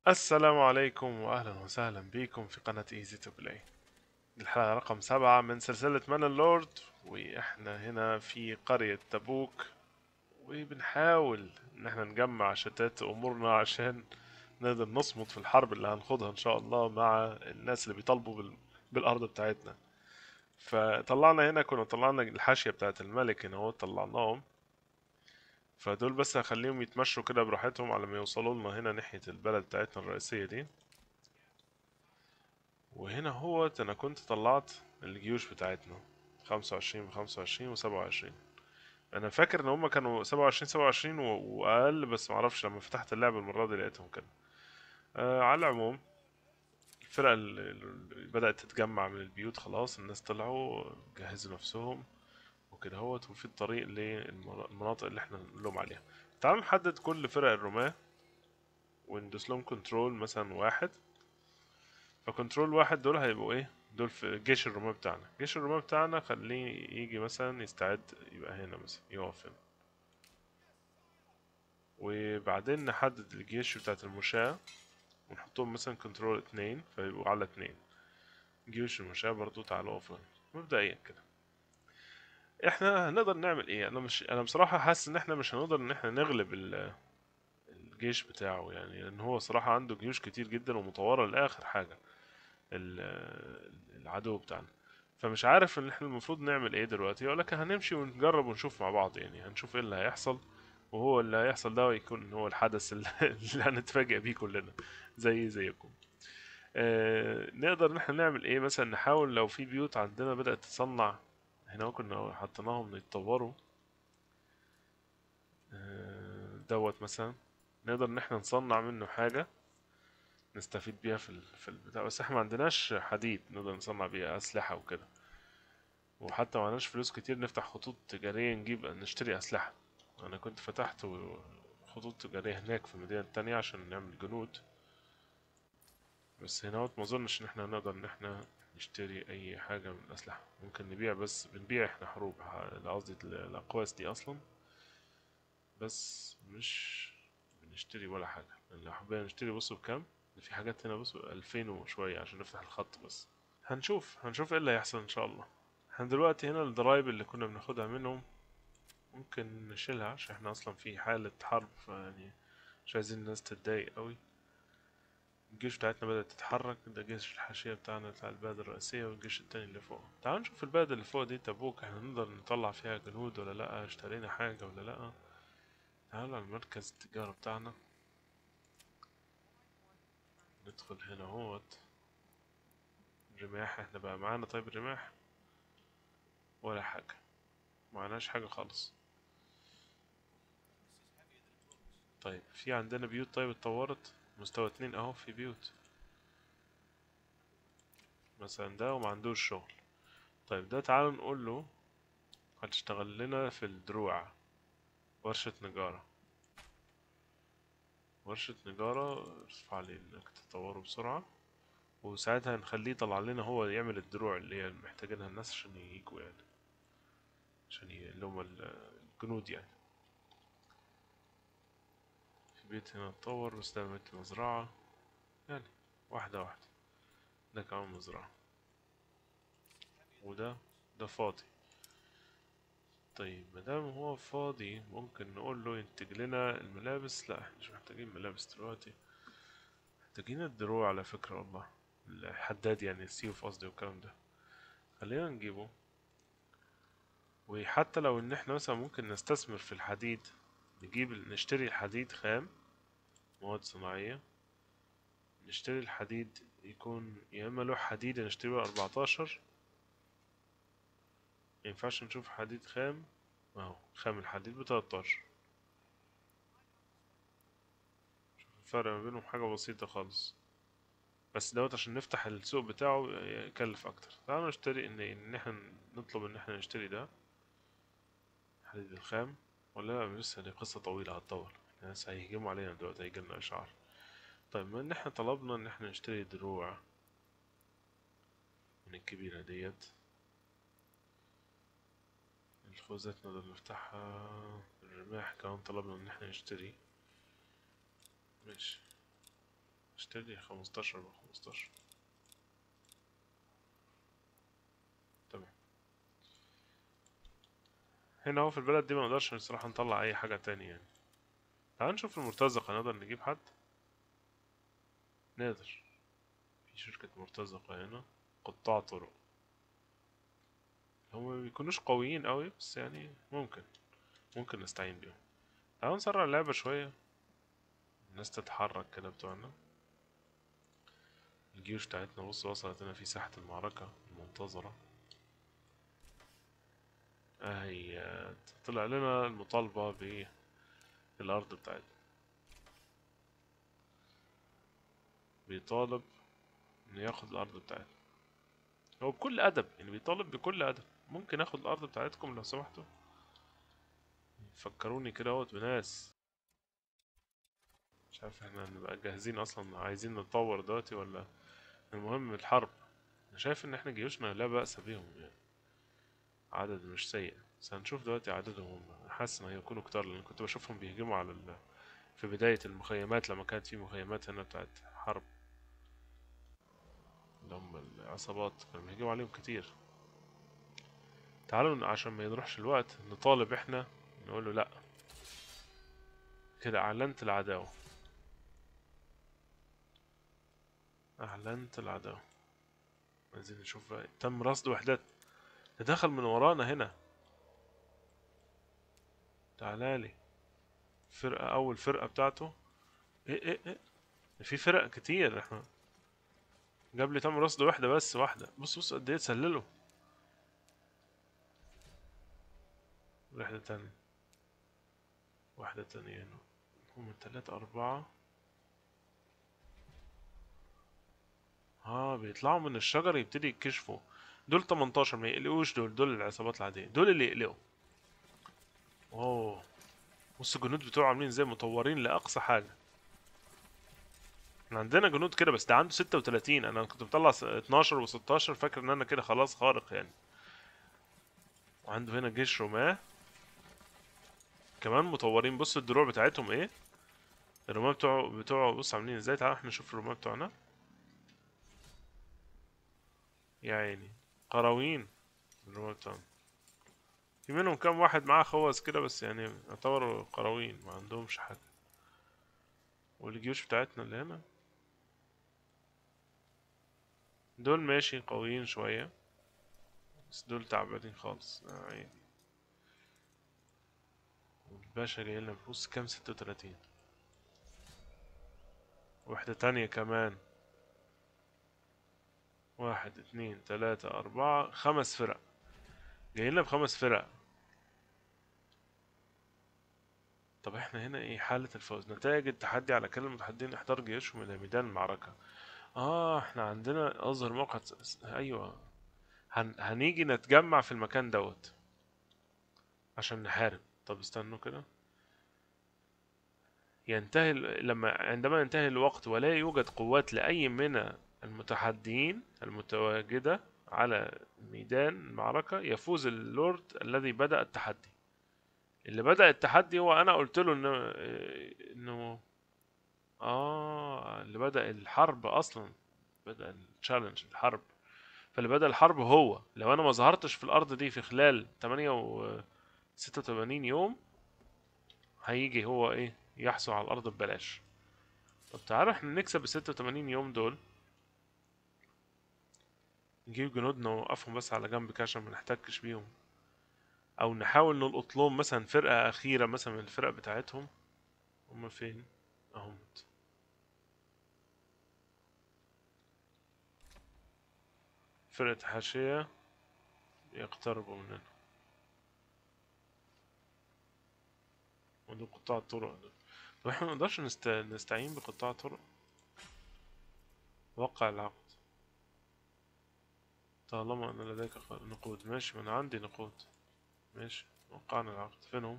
السلام عليكم واهلا وسهلا بكم في قناة ايزي تو بلاي الحلقة رقم سبعة من سلسلة مان اللورد واحنا هنا في قرية تبوك وبنحاول ان احنا نجمع شتات امورنا عشان نقدر نصمد في الحرب اللي هنخوضها ان شاء الله مع الناس اللي بيطالبوا بال... بالارض بتاعتنا فطلعنا هنا كنا طلعنا الحاشية بتاعت الملك هنا اهو طلعناهم فدول بس هخليهم يتمشوا كده براحتهم على ما يوصلوا لنا هنا ناحية البلد بتاعتنا الرئيسية دي وهنا هو انا كنت طلعت الجيوش بتاعتنا خمسة وعشرين بخمسة وعشرين وسبعة وعشرين انا فاكر ان هما كانوا سبعة وعشرين سبعة وعشرين واقل بس معرفش لما فتحت اللعبة المرة دي لقيتهم كده آه على العموم الفرق اللي اللي بدأت تتجمع من البيوت خلاص الناس طلعوا جهزوا نفسهم وكده هوت وفي الطريق للمناطق اللي احنا نقول لهم عليها تعالوا نحدد كل فرق الرماة وندوس لهم كنترول مثلا واحد فكنترول واحد دول هيبقوا ايه دول في جيش الرماة بتاعنا جيش الرماة بتاعنا خليه يجي مثلا يستعد يبقى هنا مثلا يقف هنا وبعدين نحدد الجيش بتاعت المشاة ونحطهم مثلا كنترول اتنين فيبقوا على اتنين جيوش المشاة برضو تعالوا اقفوا هنا مبدئيا كده احنا هنقدر نعمل ايه انا مش انا بصراحة حاسس ان احنا مش هنقدر ان احنا نغلب ال... الجيش بتاعه يعني لان هو صراحة عنده جيوش كتير جدا ومطورة لاخر حاجة ال- العدو بتاعنا فمش عارف ان احنا المفروض نعمل ايه دلوقتي ولكن هنمشي ونجرب ونشوف مع بعض يعني هنشوف ايه اللي هيحصل وهو اللي هيحصل ده يكون هو الحدث اللي, اللي هنتفاجئ بيه كلنا زي زيكم آه نقدر ان احنا نعمل ايه مثلا نحاول لو في بيوت عندنا بدأت تصنع هنا هو كنا حطيناهم يتطوروا آه دوت مثلا نقدر ان احنا نصنع منه حاجة نستفيد بيها في ال... في البتاع بس احنا ما عندناش حديد نقدر نصنع بيها أسلحة وكده وحتى ما عندناش فلوس كتير نفتح خطوط تجارية نجيب نشتري أسلحة أنا كنت فتحت و- خطوط تجارية هناك في المدينة التانية عشان نعمل جنود بس هنا هوت ما اظنش ان احنا نقدر ان احنا نشتري اي حاجة من الأسلحة ممكن نبيع بس بنبيع احنا حروب ه- قصدي ال- الأقواس دي أصلا بس مش بنشتري ولا حاجة لو حبينا نشتري بصوا بكام في حاجات هنا بصوا ألفين وشوية عشان نفتح الخط بس هنشوف هنشوف ايه اللي هيحصل ان شاء الله احنا دلوقتي هنا الضرايب اللي كنا بناخدها منهم ممكن نشيلها عشان احنا اصلا في حالة حرب فيعني مش عايزين الناس تتضايق قوي الجيش بتاعتنا بدأت تتحرك ده جيش الحاشية بتاعنا بتاع البلد الرئيسية والجيش التاني اللي فوق تعالوا نشوف البلد اللي فوق دي تبوك احنا نقدر نطلع فيها جنود ولا لأ اشترينا حاجة ولا لأ تعالوا على مركز التجارة بتاعنا ندخل هنا اهوت رماح احنا بقى معانا طيب الرماح ولا حاجة معناش حاجة خالص طيب في عندنا بيوت طيب اتطورت مستوى اتنين اهو في بيوت مثلا ده وما عندوش شغل طيب ده تعالوا نقول له هتشتغل لنا في الدروع ورشة نجارة ورشة نجارة ارفع لي انك تطوره بسرعة وساعتها نخليه يطلع لنا هو يعمل الدروع اللي هي محتاجينها الناس عشان يجوا يعني عشان ي- اللي هم ال- الجنود يعني في بيت هنا اتطور بس ده بيت مزرعة يعني واحدة واحدة ده كمان مزرعة وده ده فاضي طيب مادام هو فاضي ممكن نقول له ينتج لنا الملابس لا احنا مش محتاجين ملابس دلوقتي محتاجين الدروع على فكرة والله الحداد يعني السيوف قصدي والكلام ده خلينا نجيبه وحتى لو ان احنا مثلا ممكن نستثمر في الحديد نجيب نشتري الحديد خام مواد صناعية نشتري الحديد يكون يا اما لوح حديد نشتريه اربعتاشر مينفعش نشوف حديد خام اهو خام الحديد بتلاتاشر شوف الفرق ما بينهم حاجة بسيطة خالص بس دوت عشان نفتح السوق بتاعه يكلف اكتر تعالوا نشتري ان ان احنا نطلب ان احنا نشتري ده حديد الخام ولا لا لسه دي قصة طويلة هتطول الناس هيهجموا علينا دلوقتي هيجيلنا اشعار طيب ما ان احنا طلبنا ان احنا نشتري دروع من الكبيرة ديت الخوذات نقدر نفتحها الرماح كمان طلبنا ان احنا نشتري ماشي اشتري خمستاشر بخمستاشر تمام هنا هو في البلد دي ما نقدرش بصراحة نطلع أي حاجة تاني يعني تعال نشوف المرتزقة نقدر نجيب حد نقدر في شركة مرتزقة هنا قطاع طرق هم ما بيكونوش قويين قوي بس يعني ممكن ممكن نستعين بيهم تعالوا نسرع اللعبة شوية الناس تتحرك كده بتوعنا الجيوش بتاعتنا بص وصلت هنا في ساحة المعركة المنتظرة اهي طلع لنا المطالبة بالأرض بتاعتنا بيطالب انه ياخد الأرض بتاعتنا هو بكل أدب يعني بيطالب بكل أدب ممكن اخد الأرض بتاعتكم لو سمحتوا فكروني كده اهوت بناس مش عارف احنا هنبقى جاهزين اصلا عايزين نتطور دلوقتي ولا المهم الحرب انا شايف ان احنا جيوشنا لا بأس بيهم يعني عدد مش سيء بس هنشوف دلوقتي عددهم هم حاسس ان هيكونوا كتار لان كنت بشوفهم بيهجموا على ال... في بداية المخيمات لما كانت في مخيمات هنا بتاعت حرب اللي هم العصابات كانوا بيهجموا عليهم كتير تعالوا عشان ما يروحش الوقت نطالب احنا نقول له لا كده اعلنت العداوة اعلنت العداوة عايزين نشوف بقى تم رصد وحدات ده دخل من ورانا هنا تعالالي فرقة اول فرقة بتاعته ايه ايه ايه في فرق كتير احنا جاب لي تم رصد واحدة بس واحدة بص بص قد ايه تسللوا واحدة تانية واحدة تانية هنا هم تلاتة أربعة اه بيطلعوا من الشجر يبتدي يكشفوا دول 18 ما يقلقوش دول دول العصابات العادية دول اللي يقلقوا اوه بص الجنود بتوعه عاملين زي مطورين لأقصى حاجة احنا عندنا جنود كده بس ده عنده 36 انا كنت بطلع 12 و16 فاكر ان انا كده خلاص خارق يعني وعنده هنا جيش رماه كمان مطورين بص الدروع بتاعتهم ايه الرماة بتوعه بتوعه بص عاملين ازاي تعال احنا نشوف الرماة بتوعنا يا عيني قرويين الرماة بتوعنا في منهم كام واحد معاه خوذ كده بس يعني يعتبروا قرويين ما عندهمش حاجة والجيوش بتاعتنا اللي هنا دول ماشي قويين شوية بس دول تعبانين خالص آه عيني والباشا جاي لنا بص كام ستة وتلاتين واحدة تانية كمان واحد اتنين تلاتة أربعة خمس فرق جاي لنا بخمس فرق طب احنا هنا ايه حالة الفوز نتائج التحدي على كل المتحدين احضار جيوشهم إلى ميدان المعركة اه احنا عندنا اظهر موقع س- ايوه هن... هنيجي نتجمع في المكان دوت عشان نحارب طب استنوا كده ينتهي ال- لما عندما ينتهي الوقت ولا يوجد قوات لأي من المتحدين المتواجدة على ميدان المعركة يفوز اللورد الذي بدأ التحدي اللي بدأ التحدي هو أنا قلت له إنه إنه آه اللي بدأ الحرب أصلا بدأ التشالنج الحرب فاللي بدأ الحرب هو لو أنا ما ظهرتش في الأرض دي في خلال 8 و 86 يوم هيجي هو إيه يحصل على الأرض ببلاش طب تعالوا احنا نكسب ال 86 يوم دول نجيب جنودنا ونوقفهم بس على جنب كده عشان ما نحتكش بيهم او نحاول نلقط لهم مثلا فرقة اخيرة مثلا من الفرق بتاعتهم هما فين اهم فرقة حاشية يقتربوا مننا ودول قطاع الطرق دول طب احنا ما نقدرش نست... نستعين بقطاع طرق وقع العقد طالما ان لديك خ- نقود ماشي ما انا عندي نقود ماشي وقعنا العقد فينهم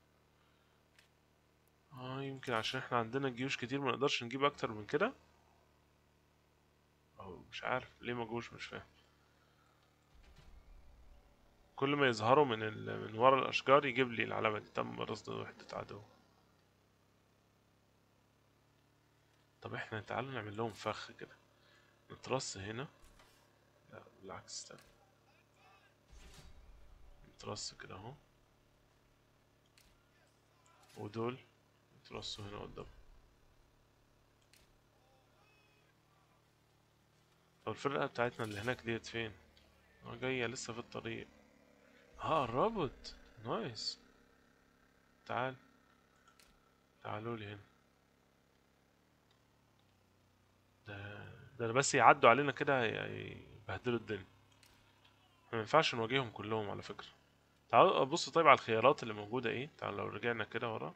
اه يمكن عشان احنا عندنا جيوش كتير ما نقدرش نجيب اكتر من كده او مش عارف ليه ما جوش مش فاهم كل ما يظهروا من ال... من ورا الاشجار يجيب لي العلامة دي تم رصد وحدة عدو طب احنا تعالوا نعمل لهم فخ كده نترص هنا لا بالعكس استنى نترص كده اهو ودول يترصوا هنا قدام طب الفرقة بتاعتنا اللي هناك ديت فين؟ اه جاية لسه في الطريق اه قربت نايس تعال تعالوا لي هنا ده ده بس يعدوا علينا كده ي- يبهدلوا الدنيا ما ينفعش نواجههم كلهم على فكرة تعالوا بص طيب على الخيارات اللي موجودة ايه تعال لو رجعنا كده ورا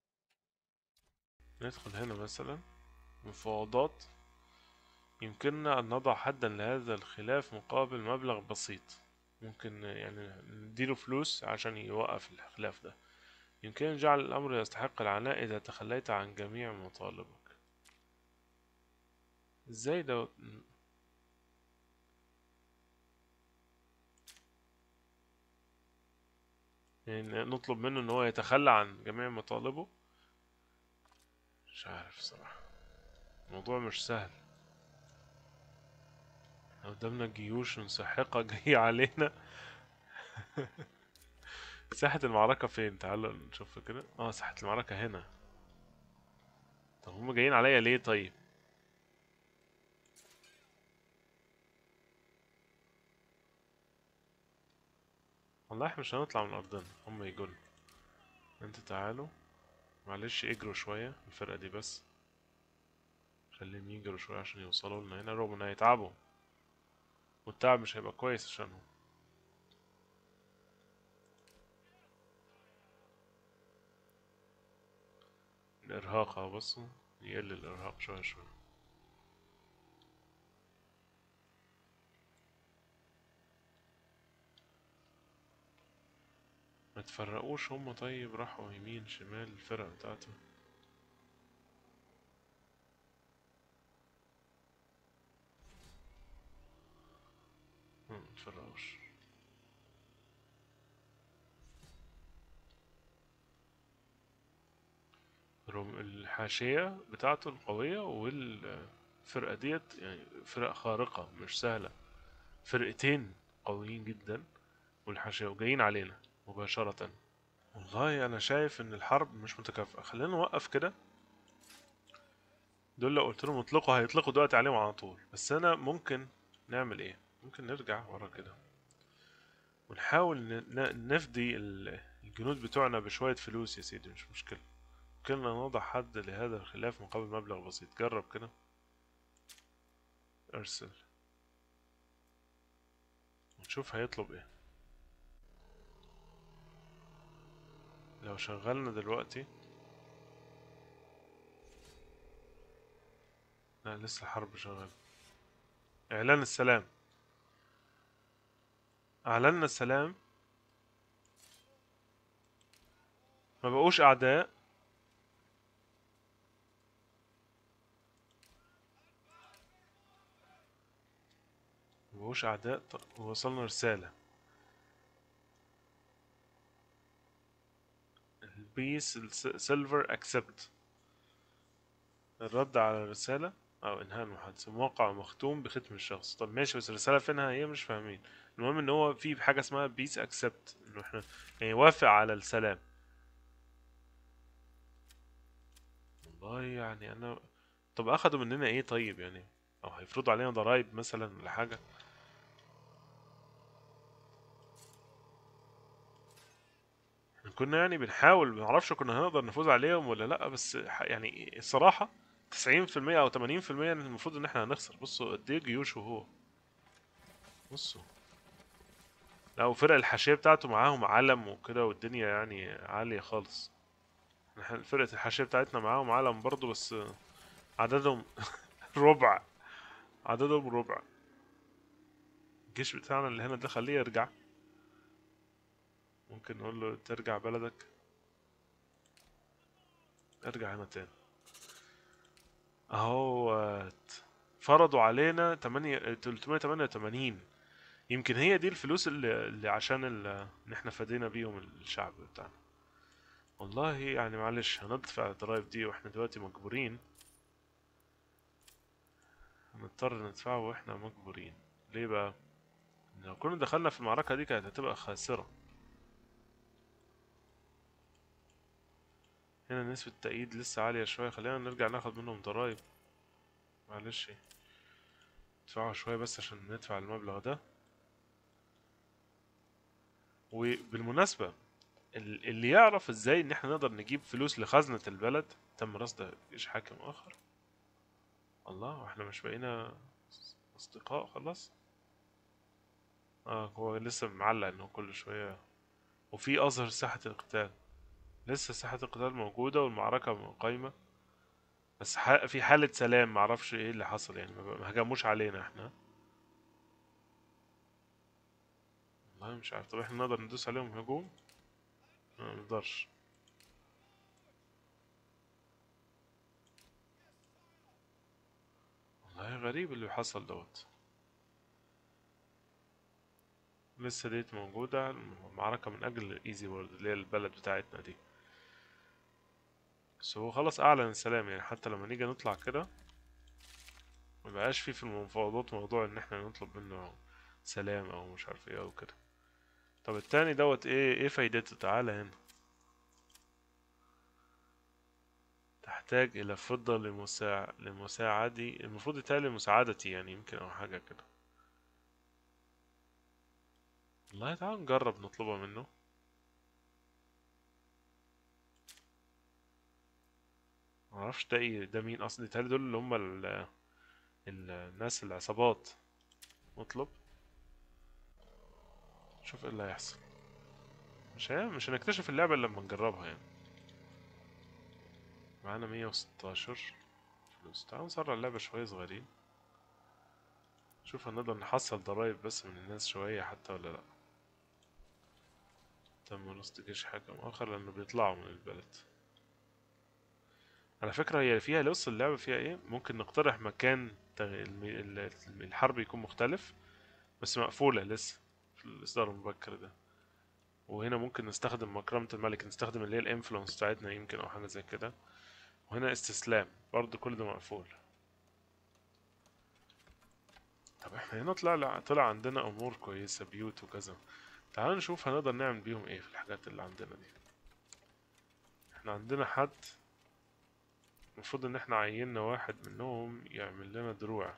ندخل هنا مثلا مفاوضات يمكننا أن نضع حدا لهذا الخلاف مقابل مبلغ بسيط ممكن يعني نديله فلوس عشان يوقف الخلاف ده يمكن جعل الأمر يستحق العناء إذا تخليت عن جميع مطالبك ازاي ده يعني نطلب منه ان هو يتخلى عن جميع مطالبه مش عارف صراحة الموضوع مش سهل قدامنا جيوش ساحقة جاية علينا ساحة المعركة فين تعالوا نشوف كده اه ساحة المعركة هنا طب هم جايين عليا ليه طيب والله احنا مش هنطلع من ارضنا هم يجولنا انت تعالوا معلش اجروا شوية الفرقة دي بس خليهم يجروا شوية عشان يوصلوا لنا هنا رغم ان هيتعبوا والتعب مش هيبقى كويس عشانهم الارهاق اهو بصوا يقل الارهاق شوية شوية ما تفرقوش هم طيب راحوا يمين شمال الفرق بتاعتهم ما تفرقوش رغم الحاشية بتاعته القوية والفرقة ديت يعني فرق خارقة مش سهلة فرقتين قويين جدا والحاشية وجايين علينا مباشرة والله أنا شايف إن الحرب مش متكافئة خلينا نوقف كده دول لو قلت لهم اطلقوا هيطلقوا دلوقتي عليهم على طول بس أنا ممكن نعمل إيه ممكن نرجع ورا كده ونحاول ن- ن- نفدي ال- الجنود بتوعنا بشوية فلوس يا سيدي مش مشكلة ممكن نضع حد لهذا الخلاف مقابل مبلغ بسيط جرب كده ارسل ونشوف هيطلب ايه لو شغلنا دلوقتي لا لسه الحرب شغالة اعلان السلام اعلنا السلام ما بقوش اعداء ما بقوش اعداء ط- وصلنا رسالة البيس سيلفر اكسبت الرد على الرسالة او انهاء المحادثة موقع مختوم بختم الشخص طب ماشي بس الرسالة فينها هي مش فاهمين المهم ان هو في حاجة اسمها بيس اكسبت انه احنا يعني وافق على السلام والله يعني انا طب اخدوا مننا ايه طيب يعني او هيفرضوا علينا ضرائب مثلا ولا حاجة احنا كنا يعني بنحاول منعرفش كنا هنقدر نفوز عليهم ولا لا بس ح- يعني الصراحة تسعين في المية او تمانين في المية المفروض ان احنا هنخسر بصوا قد ايه جيوشه هو بصوا لا وفرق الحاشية بتاعته معاهم علم وكده والدنيا يعني عالية خالص احنا فرقة الحاشية بتاعتنا معاهم علم برضو بس عددهم ربع عددهم ربع الجيش بتاعنا اللي هنا ده خليه يرجع ممكن نقول له ترجع بلدك ارجع هنا تاني اهو فرضوا علينا 8 388 يمكن هي دي الفلوس اللي, اللي عشان ال- ان احنا فدينا بيهم الشعب بتاعنا والله يعني معلش هندفع الضرايب دي واحنا دلوقتي مجبورين هنضطر ندفعه واحنا مجبورين ليه بقى لو كنا دخلنا في المعركة دي كانت هتبقى خاسرة هنا نسبة التأييد لسه عالية شوية خلينا نرجع ناخد منهم ضرايب معلش ندفعها شوية بس عشان ندفع المبلغ ده وبالمناسبة ال- اللي يعرف ازاي ان احنا نقدر نجيب فلوس لخزنة البلد تم رصد جيش حاكم اخر الله واحنا مش بقينا اصدقاء خلاص اه هو لسه معلق انه كل شوية وفي اظهر ساحة القتال لسه ساحة القتال موجودة والمعركة قايمة بس ح- في حالة سلام معرفش ايه اللي حصل يعني ما ما هجموش علينا احنا والله مش عارف طب احنا نقدر ندوس عليهم هجوم ما نقدرش والله غريب اللي حصل دوت لسه ديت موجودة المعركة من أجل ايزي وورد اللي هي البلد بتاعتنا دي بس هو خلاص أعلن السلام يعني حتى لما نيجي نطلع كده مبقاش فيه في المفاوضات موضوع إن احنا نطلب منه سلام أو مش عارف ايه أو كده طب التاني دوت ايه ايه فايدته تعالى هنا تحتاج إلى فضة لمساع... لمساعدي المفروض يتهيألي مساعدتي يعني يمكن أو حاجة كده والله تعال نجرب نطلبها منه معرفش ده ايه ده مين أصلا يتهيألي دول اللي هم ال... ال... الناس العصابات نطلب شوف ايه اللي هيحصل مش هي... مش هنكتشف اللعبة إلا لما نجربها يعني معانا مية وستاشر فلوس تعال نسرع اللعبة شوية صغيرين شوف هنقدر نحصل ضرايب بس من الناس شوية حتى ولا لأ تم رصد جيش حاكم آخر لأنه بيطلعوا من البلد على فكرة هي فيها لص اللعبة فيها ايه ممكن نقترح مكان تغ- الم- ال- الحرب يكون مختلف بس مقفولة لسه في الإصدار المبكر ده وهنا ممكن نستخدم مكرمة الملك نستخدم اللي هي الانفلونس بتاعتنا يمكن أو حاجة زي كده وهنا استسلام برضه كل ده مقفول طب احنا هنا طلع طلع عندنا أمور كويسة بيوت وكذا تعال نشوف هنقدر نعمل بيهم ايه في الحاجات اللي عندنا دي احنا عندنا حد المفروض ان احنا عيننا واحد منهم يعمل لنا دروع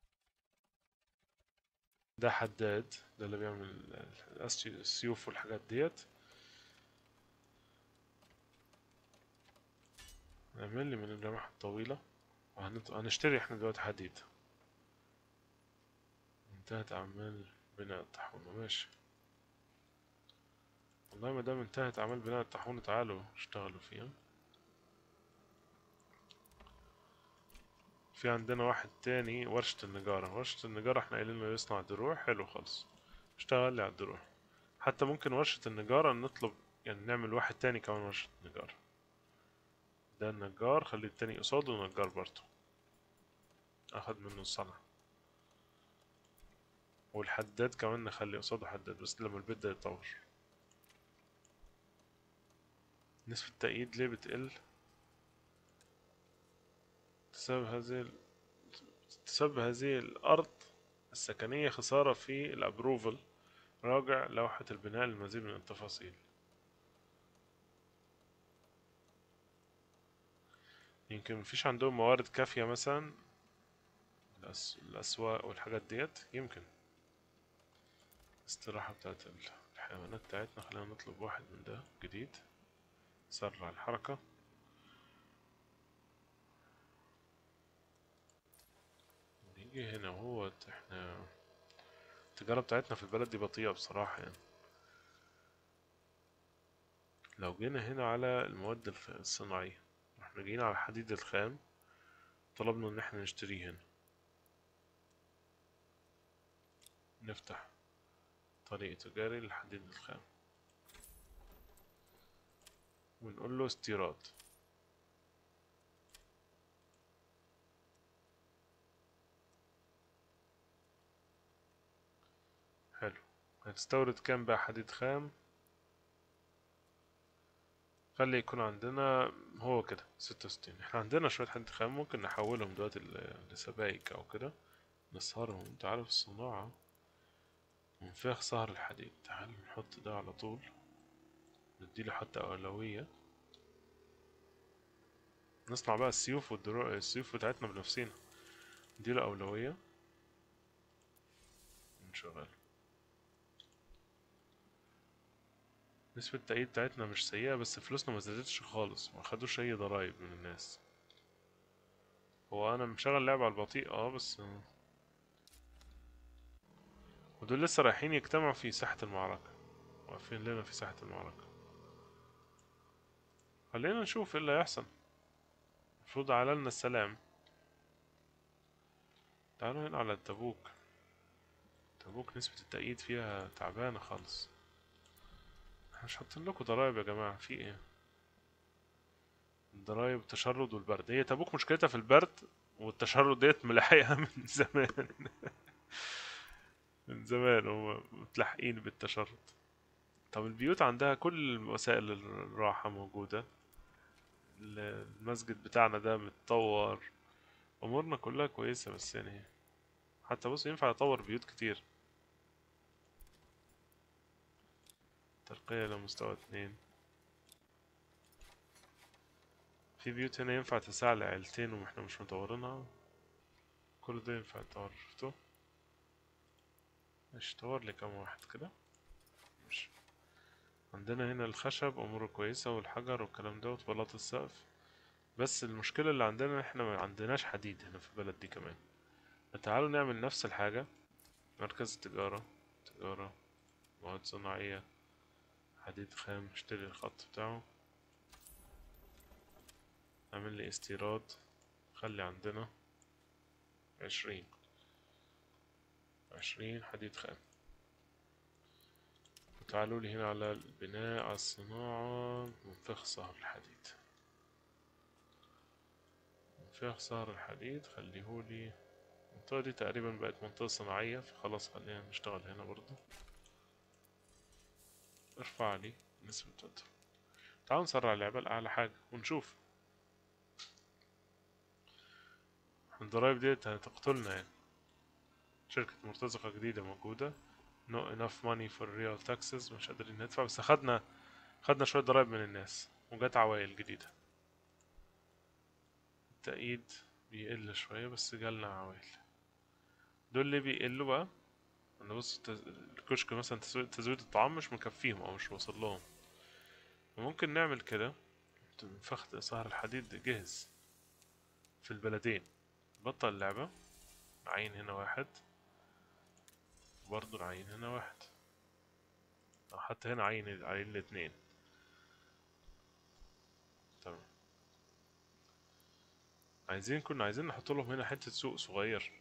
ده حداد ده اللي بيعمل الأسي- السيوف والحاجات ديت نعمل لي من الرمح الطويلة وهنشتري احنا دلوقتي حديد انتهت أعمال بناء الطاحونة ماشي والله ما دام انتهت أعمال بناء الطاحونة تعالوا اشتغلوا فيها في عندنا واحد تاني ورشة النجارة ورشة النجارة احنا قايلين له يصنع دروع حلو خالص اشتغل لي على الدروع حتى ممكن ورشة النجارة نطلب يعني نعمل واحد تاني كمان ورشة نجارة ده النجار خلي التاني قصاده نجار برضه اخد منه الصنعة والحداد كمان نخلي قصاده حداد بس لما البيت ده يتطور نسبة التأييد ليه بتقل بسبب هذه ال... بسبب هذه الأرض السكنية خسارة في الأبروفل راجع لوحة البناء للمزيد من التفاصيل يمكن مفيش عندهم موارد كافية مثلا الأس... الأسواق والحاجات ديت يمكن الاستراحة بتاعت الحيوانات بتاعتنا خلينا نطلب واحد من ده جديد سرع الحركة نيجي هنا وهو احنا التجارة بتاعتنا في البلد دي بطيئة بصراحة يعني لو جينا هنا على المواد الخ- الصناعية احنا جايين على الحديد الخام طلبنا ان احنا نشتريه هنا نفتح طريق تجاري للحديد الخام ونقول له استيراد حلو هتستورد كام بقى حديد خام خلي يكون عندنا هو كده ستة وستين احنا عندنا شوية حديد خام ممكن نحولهم دلوقتي ل- لسبائك او كده نسهرهم تعالوا في الصناعة منفاخ سهر الحديد تعالوا نحط ده على طول نديله حتى أولوية نصنع بقى السيوف والدروع السيوف بتاعتنا بنفسنا نديله أولوية نشغل نسبة التأييد بتاعتنا مش سيئة بس فلوسنا ما زادتش خالص ما خدوش أي ضرايب من الناس هو أنا مشغل لعبة على البطيء اه بس ودول لسه رايحين يجتمعوا في ساحة المعركة واقفين لنا في ساحة المعركة خلينا نشوف ايه اللي هيحصل المفروض على لنا السلام تعالوا هنا على التبوك تبوك نسبة التأييد فيها تعبانة خالص احنا مش حاطين لكم ضرايب يا جماعة في ايه الضرايب التشرد والبرد هي تبوك مشكلتها في البرد والتشرد ديت ملاحقها من زمان من زمان هم متلحقين بالتشرد طب البيوت عندها كل وسائل الراحة موجودة المسجد بتاعنا ده متطور أمورنا كلها كويسة بس يعني حتى بص ينفع يطور بيوت كتير ترقية لمستوى اتنين في بيوت هنا ينفع تسع لعيلتين واحنا مش مطورينها كل ده ينفع يتطور شفتوا مش طور لي كام واحد كده مش عندنا هنا الخشب اموره كويسة والحجر والكلام ده وبلاط السقف بس المشكلة اللي عندنا احنا ما عندناش حديد هنا في البلد دي كمان تعالوا نعمل نفس الحاجة مركز تجارة تجارة مواد صناعية حديد خام اشتري الخط بتاعه اعمل لي استيراد خلي عندنا عشرين عشرين حديد خام تعالوا لي هنا على البناء على الصناعة منفخ صهر الحديد منفخ صهر الحديد خليهولي المنطقة دي تقريبا بقت منطقة صناعية فخلاص خلينا نشتغل هنا برضو ارفع لي النسبة بتاعته تعالوا نسرع اللعبة لأعلى حاجة ونشوف الضرايب ديت هتقتلنا يعني شركة مرتزقة جديدة موجودة no enough money for real taxes مش قادرين ندفع بس خدنا خدنا شوية ضرايب من الناس وجات عوائل جديدة التأييد بيقل شوية بس جالنا عوائل دول اللي بيقلوا بقى انا بص التز- الكشك مثلا تزويد تزويد الطعام مش مكفيهم او مش واصل لهم ممكن نعمل كده فخد سهر الحديد جهز في البلدين بطل اللعبة نعين هنا واحد برضه نعين هنا واحد أو حتى هنا عين عين الاتنين تمام عايزين كنا عايزين نحط لهم هنا حتة سوق صغير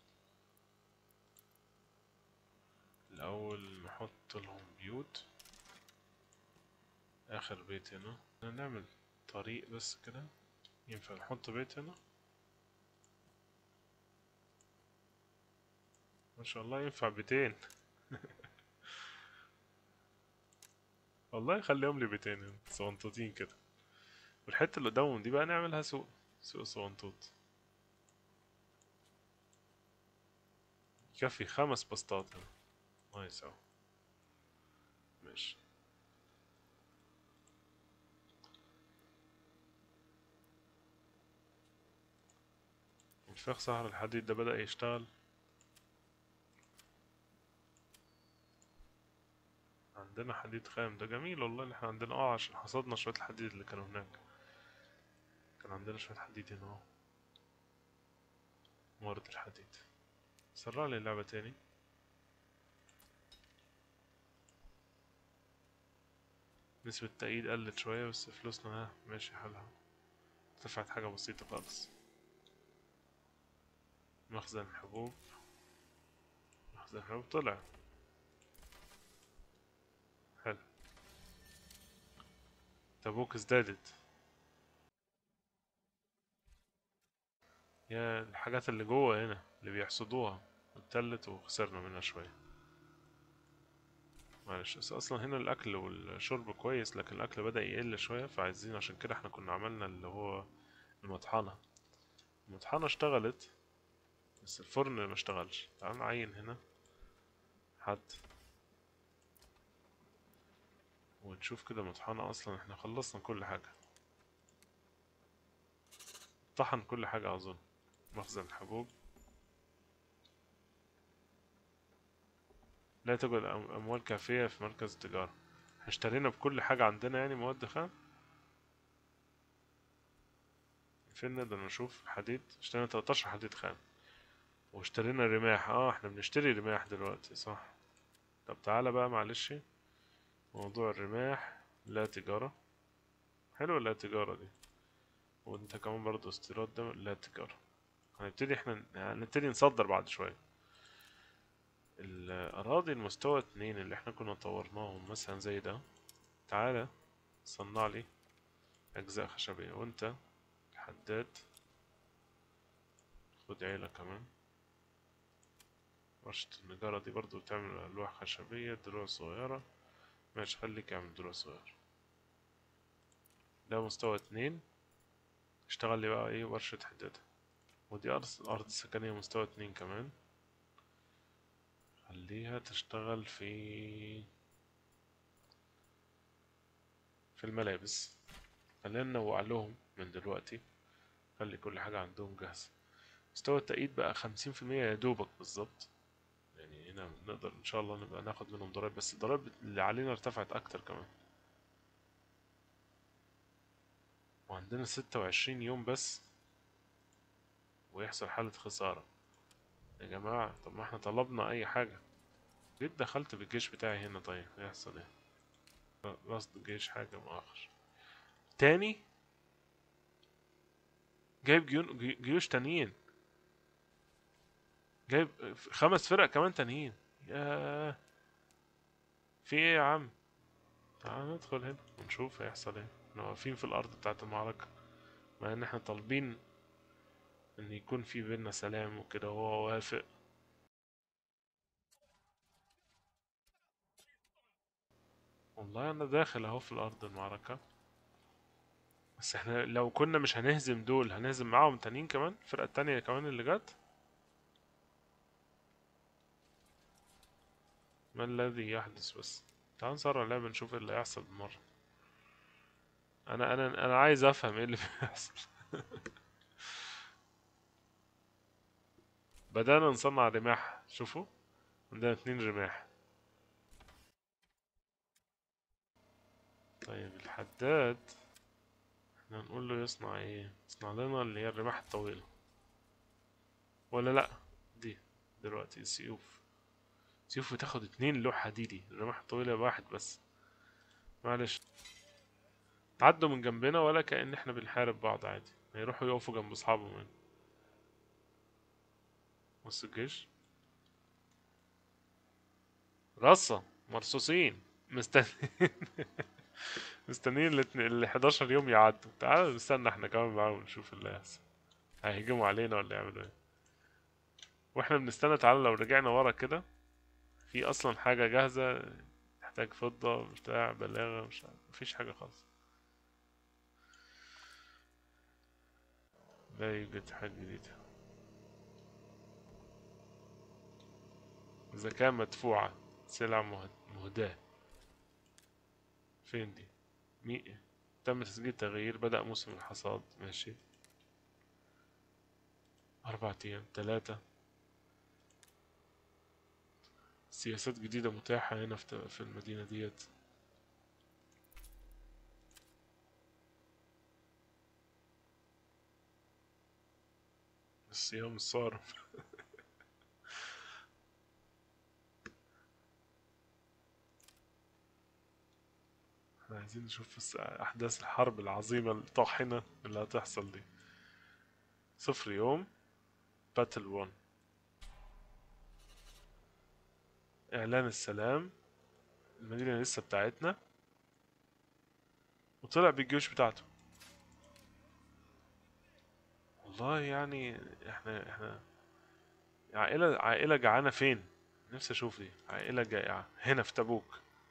الأول نحط لهم بيوت آخر بيت هنا نعمل طريق بس كده ينفع نحط بيت هنا ما شاء الله ينفع بيتين والله خليهم لي بيتين هنا صغنطوطين كده والحتة اللي قدامهم دي بقى نعملها سوق سوق صغنطوط يكفي خمس بسطات هنا نايس اوي ماشي منفخ سهر الحديد ده بدأ يشتغل عندنا حديد خام ده جميل والله اللي احنا عندنا اه عشان حصدنا شوية الحديد اللي كانوا هناك كان عندنا شوية حديد هنا اهو موارد الحديد سرع لي اللعبة تاني نسبة التأييد قلت شوية بس فلوسنا ها ماشي حالها ارتفعت حاجة بسيطة خالص مخزن حبوب مخزن حبوب طلع حلو تبوك ازدادت يا الحاجات اللي جوه هنا اللي بيحصدوها اتلت وخسرنا منها شوية معلش بس اصلا هنا الاكل والشرب كويس لكن الاكل بدأ يقل شوية فعايزين عشان كده احنا كنا عملنا اللي هو المطحنة المطحنة اشتغلت بس الفرن ما اشتغلش تعال نعين هنا حد ونشوف كده مطحنة اصلا احنا خلصنا كل حاجة طحن كل حاجة اظن مخزن الحبوب لا توجد أم- اموال كافية في مركز التجارة احنا اشترينا بكل حاجة عندنا يعني مواد خام فين نقدر نشوف حديد اشترينا 13 حديد خام واشترينا رماح اه احنا بنشتري رماح دلوقتي صح طب تعالى بقى معلش موضوع الرماح لا تجارة حلوة لا تجارة دي وانت كمان برضو استيراد ده لا تجارة هنبتدي احنا هنبتدي نصدر بعد شوية الأراضي المستوى اتنين اللي احنا كنا طورناهم مثلا زي ده تعالى صنع لي أجزاء خشبية وانت حداد خد عيلة كمان ورشة النجارة دي برضو بتعمل ألواح خشبية دروع صغيرة ماشي خليك اعمل دروع صغيرة ده مستوى اتنين اشتغل لي بقى ايه ورشة حدادة ودي أرض أرض سكنية مستوى اتنين كمان خليها تشتغل في في الملابس خلينا ننوع لهم من دلوقتي خلي كل حاجة عندهم جاهزة مستوى التأييد بقى خمسين في المية يا دوبك بالظبط يعني هنا نقدر إن شاء الله نبقى ناخد منهم ضرايب بس الضرايب اللي علينا ارتفعت أكتر كمان وعندنا ستة وعشرين يوم بس ويحصل حالة خسارة يا جماعة طب ما احنا طلبنا أي حاجة ليه دخلت بالجيش بتاعي هنا طيب هيحصل ايه رصد جيش حاجة مؤخر تاني جايب جيون جي- جيوش تانيين جايب خمس فرق كمان تانيين ياه في ايه يا عم تعال ندخل هنا ونشوف هيحصل ايه احنا واقفين في الارض بتاعت المعركة مع ان احنا طالبين ان يكون في بينا سلام وكده وهو وافق والله انا داخل اهو في الارض المعركة بس احنا لو كنا مش هنهزم دول هنهزم معاهم تانيين كمان الفرقة التانية كمان اللي جت ما الذي يحدث بس تعال نسرع اللعبة نشوف ايه اللي هيحصل بالمرة انا انا انا عايز افهم ايه اللي بيحصل بدأنا نصنع رماح شوفوا عندنا اتنين رماح طيب الحداد احنا هنقول له يصنع ايه يصنع لنا اللي هي الرماح الطويلة ولا لا دي دلوقتي السيوف سيوف بتاخد اتنين لوح حديدي الرماح الطويلة يبقى واحد بس معلش عدوا من جنبنا ولا كأن احنا بنحارب بعض عادي هيروحوا يقفوا جنب اصحابهم هنا بص الجيش رصة مرصوصين مستنيين مستنيين ال ال 11 يوم يعدوا تعالوا نستنى احنا كمان معاهم نشوف اللي هيحصل هيهجموا علينا ولا يعملوا ايه واحنا بنستنى تعالوا لو رجعنا ورا كده في اصلا حاجة جاهزة تحتاج فضة بتاع بلاغة مش عارف مفيش حاجة خالص لا يوجد حاجة جديدة زكاة مدفوعة سلع مه- مهداة فين دي مي... تم تسجيل تغيير بدأ موسم الحصاد ماشي أربعة أيام تلاتة سياسات جديدة متاحة هنا في في المدينة ديت الصيام الصارم احنا عايزين نشوف بس أحداث الحرب العظيمة الطاحنة اللي هتحصل دي صفر يوم باتل 1 إعلان السلام المدينة لسه بتاعتنا وطلع بالجيوش بتاعته والله يعني احنا احنا عائلة عائلة جعانة فين؟ نفسي اشوف دي عائلة جائعة هنا في تبوك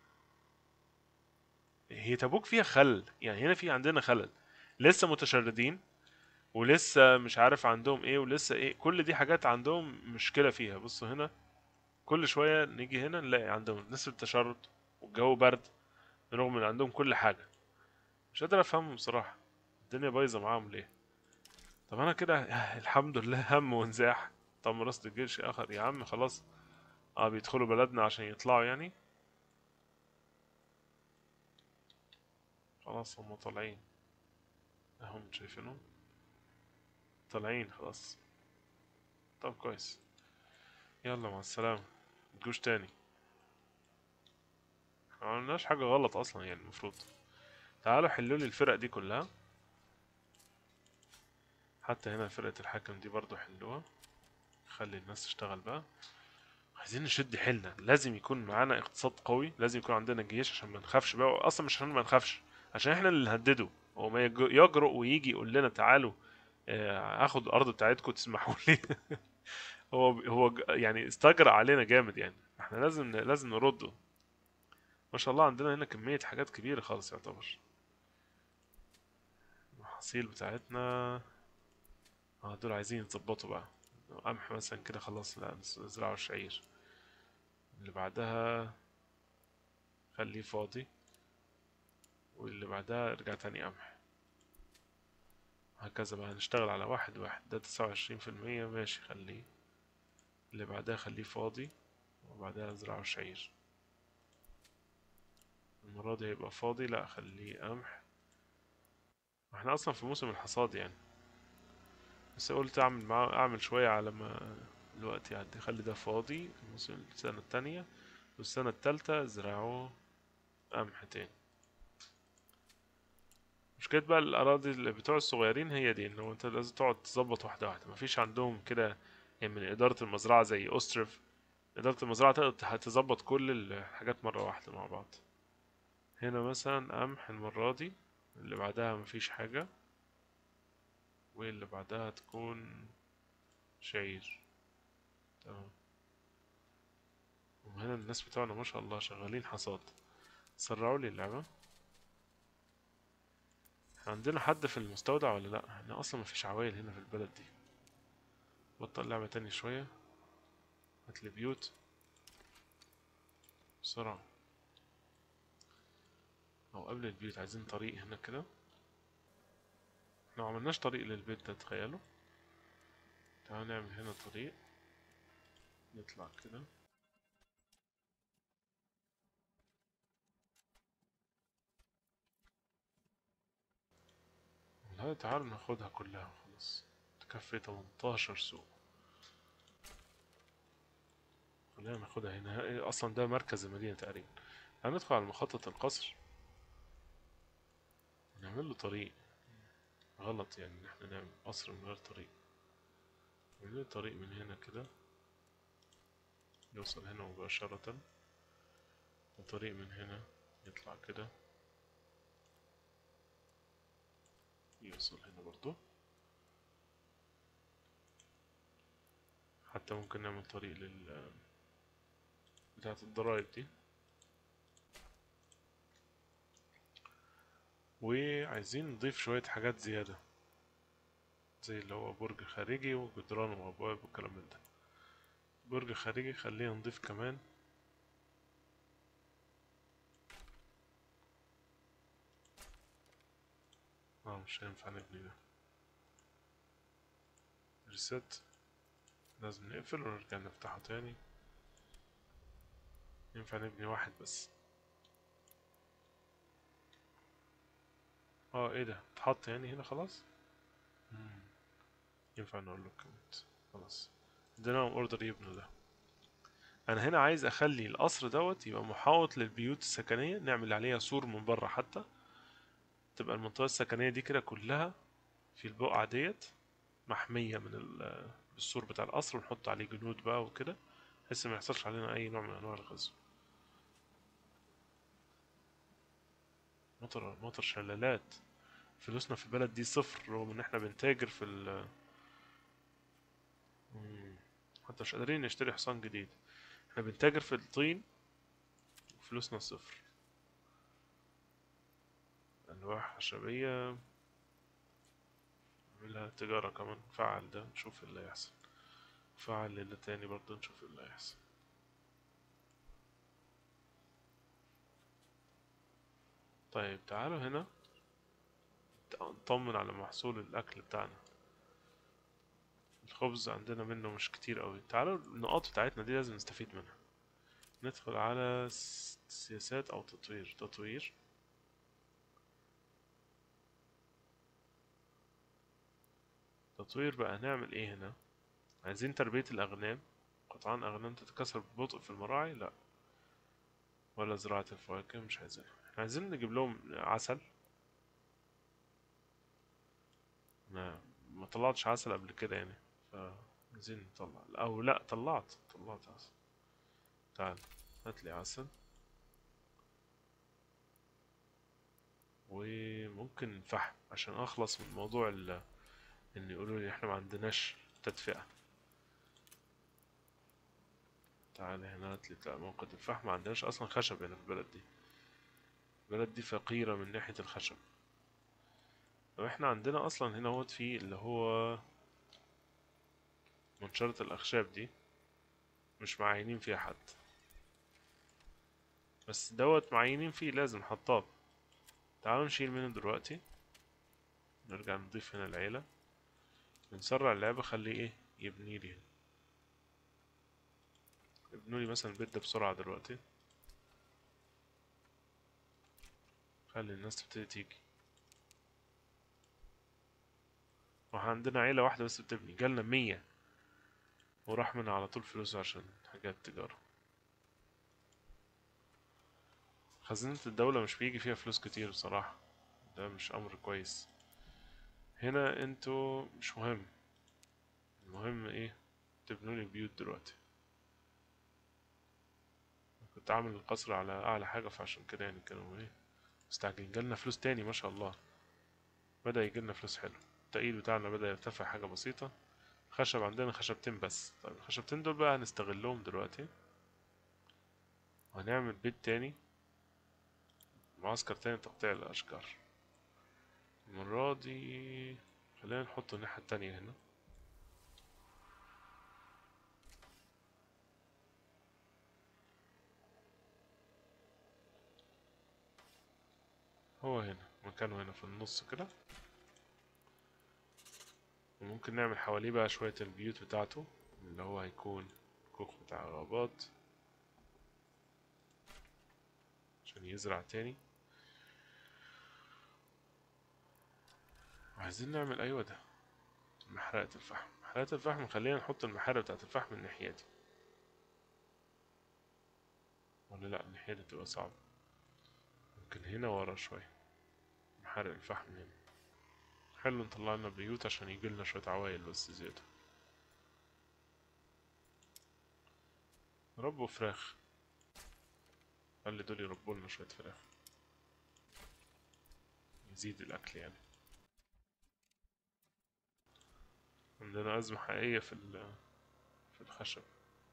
هي تبوك فيها خلل يعني هنا في عندنا خلل لسه متشردين ولسه مش عارف عندهم ايه ولسه ايه كل دي حاجات عندهم مشكلة فيها بصوا هنا كل شوية نيجي هنا نلاقي عندهم نسبة تشرد والجو برد رغم ان عندهم كل حاجة مش قادر افهمهم بصراحة الدنيا بايظة معاهم ليه طب انا كده الحمد لله هم وانزاح طب رصد الجيش اخر يا عم خلاص اه بيدخلوا بلدنا عشان يطلعوا يعني خلاص هم طالعين اهم شايفينهم طالعين خلاص طب كويس يلا مع السلامة متجوش تاني ما عملناش حاجة غلط اصلا يعني المفروض تعالوا حلوا لي الفرق دي كلها حتى هنا فرقة الحكم دي برضو حلوها خلي الناس تشتغل بقى عايزين نشد حيلنا لازم يكون معانا اقتصاد قوي لازم يكون عندنا جيش عشان ما نخافش بقى اصلا مش عشان ما نخافش عشان احنا اللي نهدده هو ما يج- يجرؤ ويجي يقول لنا تعالوا آه، اخد الارض بتاعتكم تسمحوا لي هو هو ج- يعني استجرأ علينا جامد يعني احنا لازم لازم نرده ما شاء الله عندنا هنا كمية حاجات كبيرة خالص يعتبر المحاصيل بتاعتنا اه دول عايزين يتظبطوا بقى قمح مثلا كده خلاص لا نس- نزرعوا الشعير اللي بعدها خليه فاضي واللي بعدها ارجع تاني قمح هكذا بقى هنشتغل على واحد واحد ده تسعة وعشرين في المية ماشي خليه اللي بعدها خليه فاضي وبعدها نزرعه شعير المرة دي هيبقى فاضي لا خليه قمح احنا اصلا في موسم الحصاد يعني بس قلت اعمل معاه اعمل شوية على ما الوقت يعدي خلي ده فاضي في موسم السنة التانية والسنة التالتة زرعوه قمح تاني مشكلة بقى الأراضي اللي بتوع الصغيرين هي دي إن هو أنت لازم تقعد تظبط واحدة واحدة مفيش عندهم كده يعني من إدارة المزرعة زي أوسترف إدارة المزرعة تقدر تظبط كل الحاجات مرة واحدة مع بعض هنا مثلا قمح المرة دي اللي بعدها مفيش حاجة واللي بعدها تكون شعير تمام وهنا الناس بتوعنا ما شاء الله شغالين حصاد سرعوا لي اللعبة احنا عندنا حد في المستودع ولا لا احنا اصلا مفيش عوائل هنا في البلد دي بطل لعبة تاني شوية هاتلي بيوت بسرعة او قبل البيوت عايزين طريق هنا كده احنا معملناش طريق للبيت ده تخيلوا تعالوا نعمل هنا طريق نطلع كده والله تعالوا ناخدها كلها خلاص تكفي 18 سوق خلينا ناخدها هنا إيه، اصلا ده مركز المدينة تقريبا هندخل على مخطط القصر نعمل له طريق غلط يعني ان احنا نعمل قصر من غير طريق نعمل له طريق من هنا كده يوصل هنا مباشرة وطريق من هنا يطلع كده يوصل هنا برضو حتى ممكن نعمل طريق لل بتاعة الضرايب دي وعايزين نضيف شوية حاجات زيادة زي اللي هو برج خارجي وجدران وأبواب والكلام من ده برج خارجي خلينا نضيف كمان اه مش هينفع نبني ده ريست لازم نقفل ونرجع نفتحه تاني ينفع نبني واحد بس اه ايه ده اتحط يعني هنا خلاص مم. ينفع نقول له كومنت خلاص اديناهم اوردر يبنوا ده انا هنا عايز اخلي القصر دوت يبقى محاوط للبيوت السكنية نعمل عليها سور من بره حتى تبقى المنطقة السكنية دي كده كلها في البقعة ديت محمية من ال- بالسور بتاع القصر ونحط عليه جنود بقى وكده بحيث ما يحصلش علينا اي نوع من انواع الغزو مطر مطر شلالات فلوسنا في البلد دي صفر رغم ان احنا بنتاجر في ال مم. حتى مش قادرين نشتري حصان جديد احنا بنتاجر في الطين وفلوسنا صفر ألواح خشبية نعملها تجارة كمان فعل ده نشوف اللي هيحصل فعل ده تاني برضه نشوف اللي هيحصل طيب تعالوا هنا نطمن على محصول الأكل بتاعنا الخبز عندنا منه مش كتير قوي تعالوا النقاط بتاعتنا دي لازم نستفيد منها ندخل على س- سياسات أو تطوير تطوير تطوير بقى هنعمل ايه هنا عايزين تربية الأغنام قطعان أغنام تتكاثر ببطء في المراعي لا ولا زراعة الفواكه مش عايزين احنا عايزين نجيب لهم عسل ما ما طلعتش عسل قبل كده يعني فعايزين نطلع او لا طلعت طلعت عسل تعال هات لي عسل وممكن فحم عشان اخلص من موضوع ال ان يقولوا لي احنا ما عندناش تدفئة تعال هنا هات لي بتاع موقد الفحم ما عندناش اصلا خشب هنا في البلد دي البلد دي فقيرة من ناحية الخشب طب احنا عندنا اصلا هنا هوت في اللي هو منشرة الاخشاب دي مش معينين فيها حد بس دوت معينين فيه لازم حطاب تعالوا نشيل منه دلوقتي نرجع نضيف هنا العيلة بنسرع اللعبة خليه ايه يبني لي ابنوا لي مثلا البيت ده بسرعة دلوقتي خلي الناس تبتدي تيجي واحنا عندنا عيلة واحدة بس بتبني جالنا مية وراح منها على طول فلوس عشان حاجات تجارة خزينة الدولة مش بيجي فيها فلوس كتير بصراحة ده مش أمر كويس هنا انتوا مش مهم المهم ايه تبنوا لي بيوت دلوقتي كنت عامل القصر على أعلى حاجة فعشان كده يعني كانوا ايه مستعجلين جالنا فلوس تاني ما شاء الله بدأ يجيلنا فلوس حلو التقييد بتاعنا بدأ يرتفع حاجة بسيطة خشب عندنا خشبتين بس طيب الخشبتين دول بقى هنستغلهم دلوقتي وهنعمل بيت تاني معسكر تاني تقطيع الأشجار المرة دي خلينا نحط الناحية التانية هنا هو هنا مكانه هنا في النص كده وممكن نعمل حواليه بقى شوية البيوت بتاعته اللي هو هيكون كوخ بتاع غابات عشان يزرع تاني وعايزين نعمل ايوه ده محرقة الفحم محرقة الفحم خلينا نحط المحارة بتاعت الفحم الناحية دي ولا لا الناحية دي تبقى صعبة ممكن هنا ورا شوية محارق الفحم هنا حلو نطلع لنا بيوت عشان يجيلنا شوية عوايل بس زيادة ربوا فراخ خلي دول يربوا لنا شوية فراخ يزيد الأكل يعني عندنا أزمة حقيقية في ال- في الخشب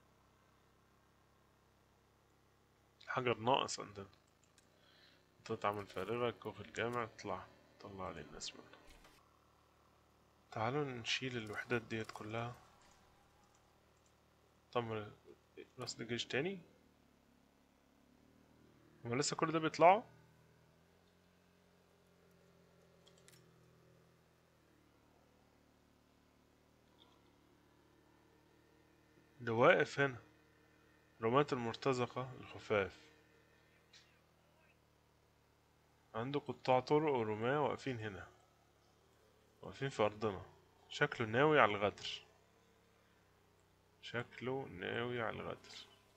الحجر ناقص عندنا تتعمل فارغة كوخ الجامع اطلع طلع لي الناس منه تعالوا نشيل الوحدات ديت كلها طمر راس الجيش تاني هما لسه كل ده بيطلعوا ده واقف هنا رماة المرتزقة الخفاف عنده قطاع طرق ورماة واقفين هنا واقفين في أرضنا شكله ناوي على الغدر شكله ناوي على الغدر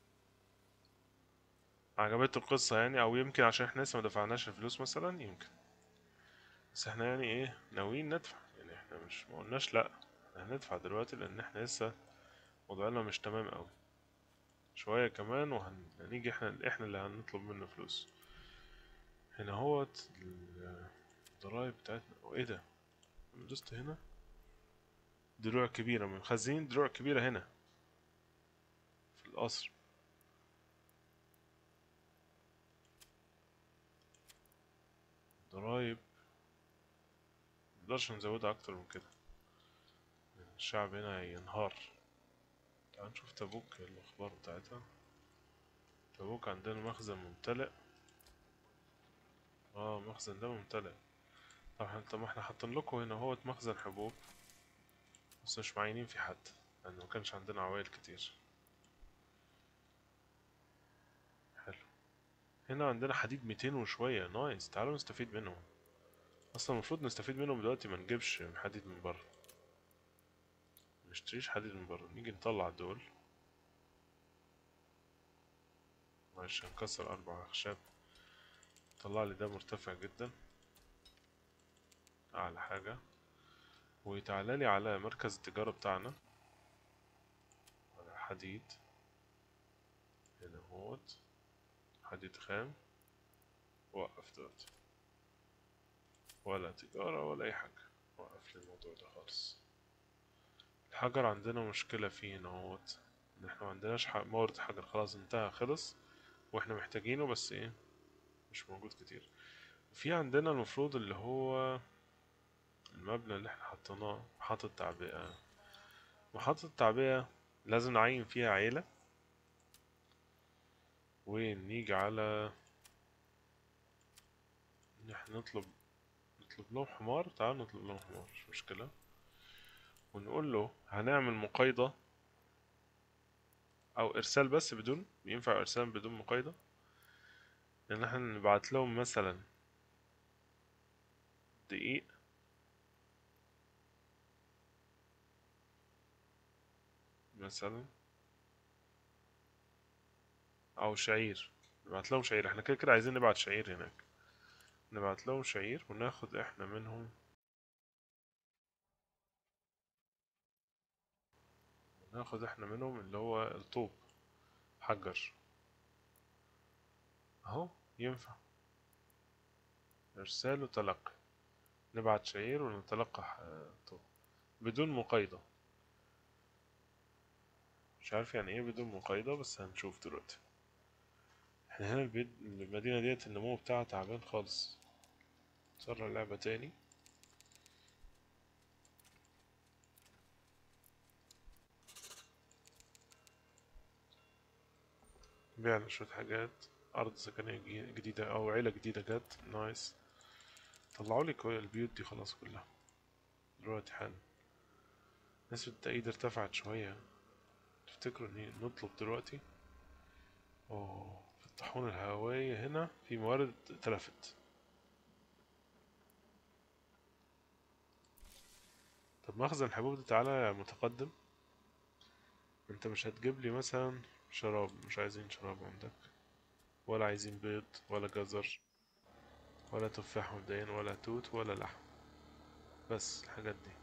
عجبته القصة يعني أو يمكن عشان احنا لسه مدفعناش الفلوس مثلا يمكن بس احنا يعني ايه ناويين ندفع يعني احنا مش مقلناش لأ احنا هندفع دلوقتي لأن احنا لسه وضعنا مش تمام أوي شوية كمان وهنيجي احنا احنا اللي هنطلب منه فلوس هنا هوت الضرايب بتاعتنا وايه ده أنا دوست هنا دروع كبيرة مخزنين دروع كبيرة هنا في القصر ضرايب منقدرش نزودها اكتر من كده الشعب هنا هينهار تعال نشوف تبوك إيه الاخبار بتاعتها تبوك عندنا مخزن ممتلئ اه المخزن ده ممتلئ طبعا طب احنا حاطين لكم هنا هو مخزن حبوب بس مش معينين في حد لان ما كانش عندنا عوائل كتير حلو هنا عندنا حديد 200 وشوية نايس تعالوا نستفيد منهم اصلا المفروض نستفيد منهم دلوقتي ما نجيبش حديد من بره نشتريش حديد من بره نيجي نطلع دول معلش هنكسر اربع اخشاب طلع لي ده مرتفع جدا اعلى حاجة وتعالى لي على مركز التجارة بتاعنا على حديد هنا اهوت حديد خام وقف دلوقتي ولا تجارة ولا أي حاجة وقف لي الموضوع ده خالص الحجر عندنا مشكلة فيه هنا اهوت إن احنا معندناش ح- مورد حجر خلاص انتهى خلص واحنا محتاجينه بس ايه مش موجود كتير في عندنا المفروض اللي هو المبنى اللي احنا حطيناه محطة تعبئة محطة التعبئة لازم نعين فيها عيلة ونيجي على ان احنا نطلب نطلب لهم حمار تعال نطلب لهم حمار مش مشكلة ونقول له هنعمل مقايضة او ارسال بس بدون ينفع ارسال بدون مقايضة ان احنا نبعت لهم مثلا دقيق مثلا او شعير نبعت لهم شعير احنا كده كده عايزين نبعت شعير هناك نبعت لهم شعير وناخد احنا منهم ناخد احنا منهم اللي هو الطوب حجر اهو ينفع ارسال وتلقي نبعت شعير ونتلقى ح- طوب بدون مقايضة مش عارف يعني ايه بدون مقايضة بس هنشوف دلوقتي احنا هنا البيت المدينة ديت النمو بتاعها تعبان خالص نسرع اللعبة تاني بعنا شوية حاجات أرض سكنية جي- جديدة أو عيلة جديدة جت نايس طلعوا لي كوي- البيوت دي خلاص كلها دلوقتي حالا نسبة التأييد ارتفعت شوية تفتكروا إن نطلب دلوقتي أوه في الطاحونة الهوائية هنا في موارد اتلفت طب مخزن الحبوب ده تعالى يا متقدم انت مش هتجيب لي مثلا شراب مش عايزين شراب عندك ولا عايزين بيض ولا جزر ولا تفاح مبدئيا ولا توت ولا لحم بس الحاجات دي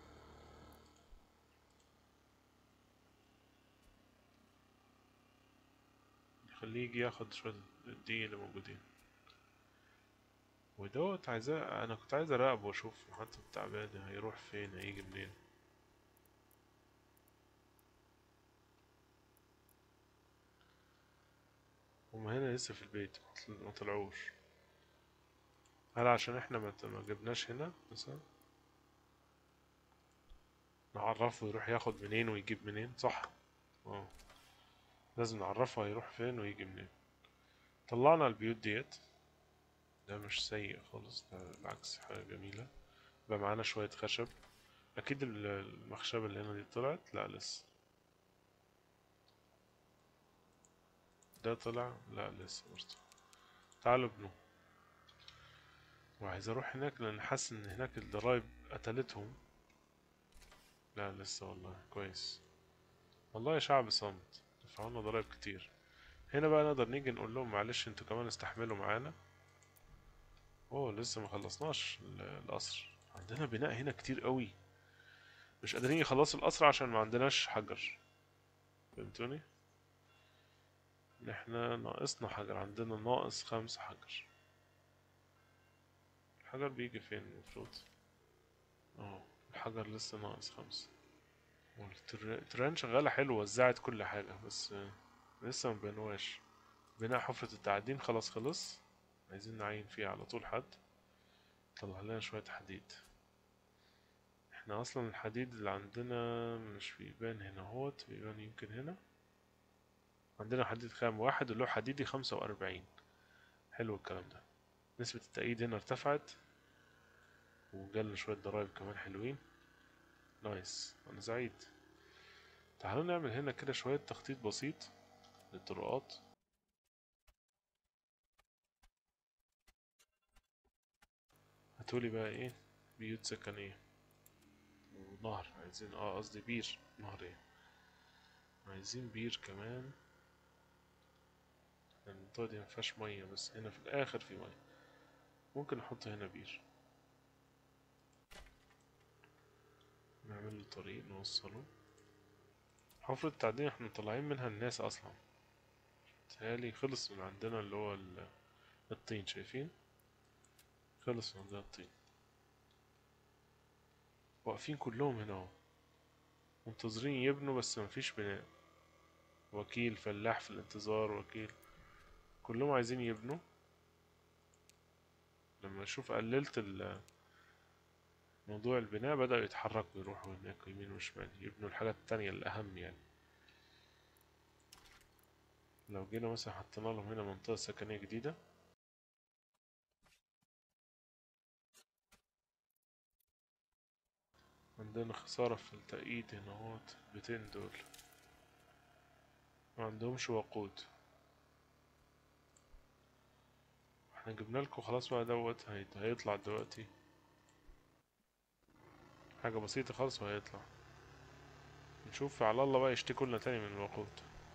خليه يجي ياخد شوية الدقيق اللي موجودين ودوت عايزاه انا كنت عايز اراقبه واشوف محطة التعبئة دي هيروح فين هيجي منين هما هنا لسه في البيت ما طلعوش هل عشان احنا ما ما جبناش هنا مثلا نعرفه يروح ياخد منين ويجيب منين صح اه لازم نعرفه هيروح فين ويجي منين طلعنا البيوت ديت ده مش سيء خالص ده بالعكس حاجة جميلة بقى معانا شوية خشب أكيد ال- المخشبة اللي هنا دي طلعت لا لسه ده طلع لا لسه برضه تعالوا ابنوا وعايز اروح هناك لان حاسس ان هناك الضرايب قتلتهم لا لسه والله كويس والله شعب صامت دفعونا ضرايب كتير هنا بقى نقدر نيجي نقول لهم معلش انتوا كمان استحملوا معانا اوه لسه ما خلصناش ال- القصر عندنا بناء هنا كتير قوي مش قادرين يخلصوا القصر عشان ما عندناش حجر فهمتوني ان احنا ناقصنا حجر عندنا ناقص خمسة حجر الحجر بيجي فين المفروض اه الحجر لسه ناقص خمسة والتران شغالة حلو وزعت كل حاجة بس آه، لسه ما بنواش بناء حفرة التعدين خلاص خلص عايزين نعين فيه على طول حد طلع لنا شوية حديد احنا اصلا الحديد اللي عندنا مش بيبان هنا اهوت بيبان يمكن هنا عندنا حديد خام واحد اللي هو حديدي خمسة وأربعين حلو الكلام ده نسبة التأييد هنا ارتفعت وجالنا شوية ضرايب كمان حلوين نايس أنا سعيد تعالوا نعمل هنا كده شوية تخطيط بسيط للطرقات هاتولي بقى ايه بيوت سكنية ونهر عايزين اه قصدي بير نهر ايه عايزين بير كمان المنطقة دي مفيهاش مية بس هنا في الآخر في مية ممكن نحط هنا بير نعمل له طريق نوصله حفرة التعدين احنا طالعين منها الناس أصلا تهيألي خلص من عندنا اللي هو ال- الطين شايفين خلص من عندنا الطين واقفين كلهم هنا اهو منتظرين يبنوا بس مفيش بناء وكيل فلاح في الانتظار وكيل كلهم عايزين يبنوا لما اشوف قللت ال موضوع البناء بدأوا يتحركوا يروحوا هناك يمين وشمال يبنوا الحاجات التانية الأهم يعني لو جينا مثلا حطينا لهم هنا منطقة سكنية جديدة عندنا خسارة في التأييد هنا اهوت البيتين دول ما عندهمش وقود احنا جبنا لكم خلاص بقى دوت هي- هيطلع دلوقتي حاجة بسيطة خالص وهيطلع نشوف على الله بقى يشتكوا لنا تاني من الوقود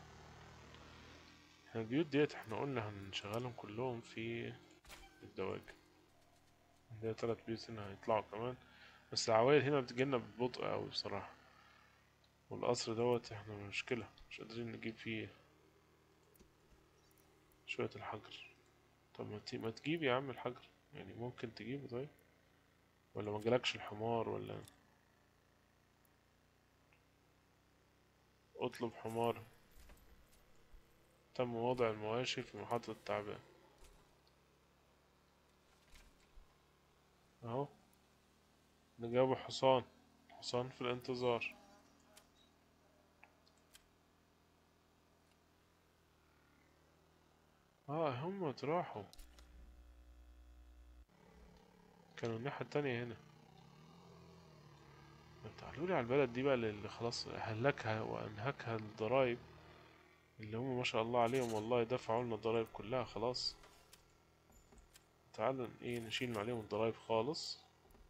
احنا البيوت ديت احنا قلنا هنشغلهم كلهم في الدواجن عندنا تلات بيوت هنا هيطلعوا كمان بس العوايد هنا بتجيلنا ببطء أوي بصراحة والقصر دوت احنا مشكلة مش قادرين نجيب فيه شوية الحجر طب ما, تي... ما تجيب يا عم الحجر يعني ممكن تجيبه طيب ولا ما جالكش الحمار ولا اطلب حمار تم وضع المواشي في محطة التعبان اهو نجابوا حصان حصان في الانتظار اه هم راحوا كانوا الناحية التانية هنا ما تعالوا لي على البلد دي بقى اللي خلاص هلكها وانهكها الضرايب اللي هم ما شاء الله عليهم والله دفعوا لنا الضرايب كلها خلاص تعالوا ايه نشيل من عليهم الضرايب خالص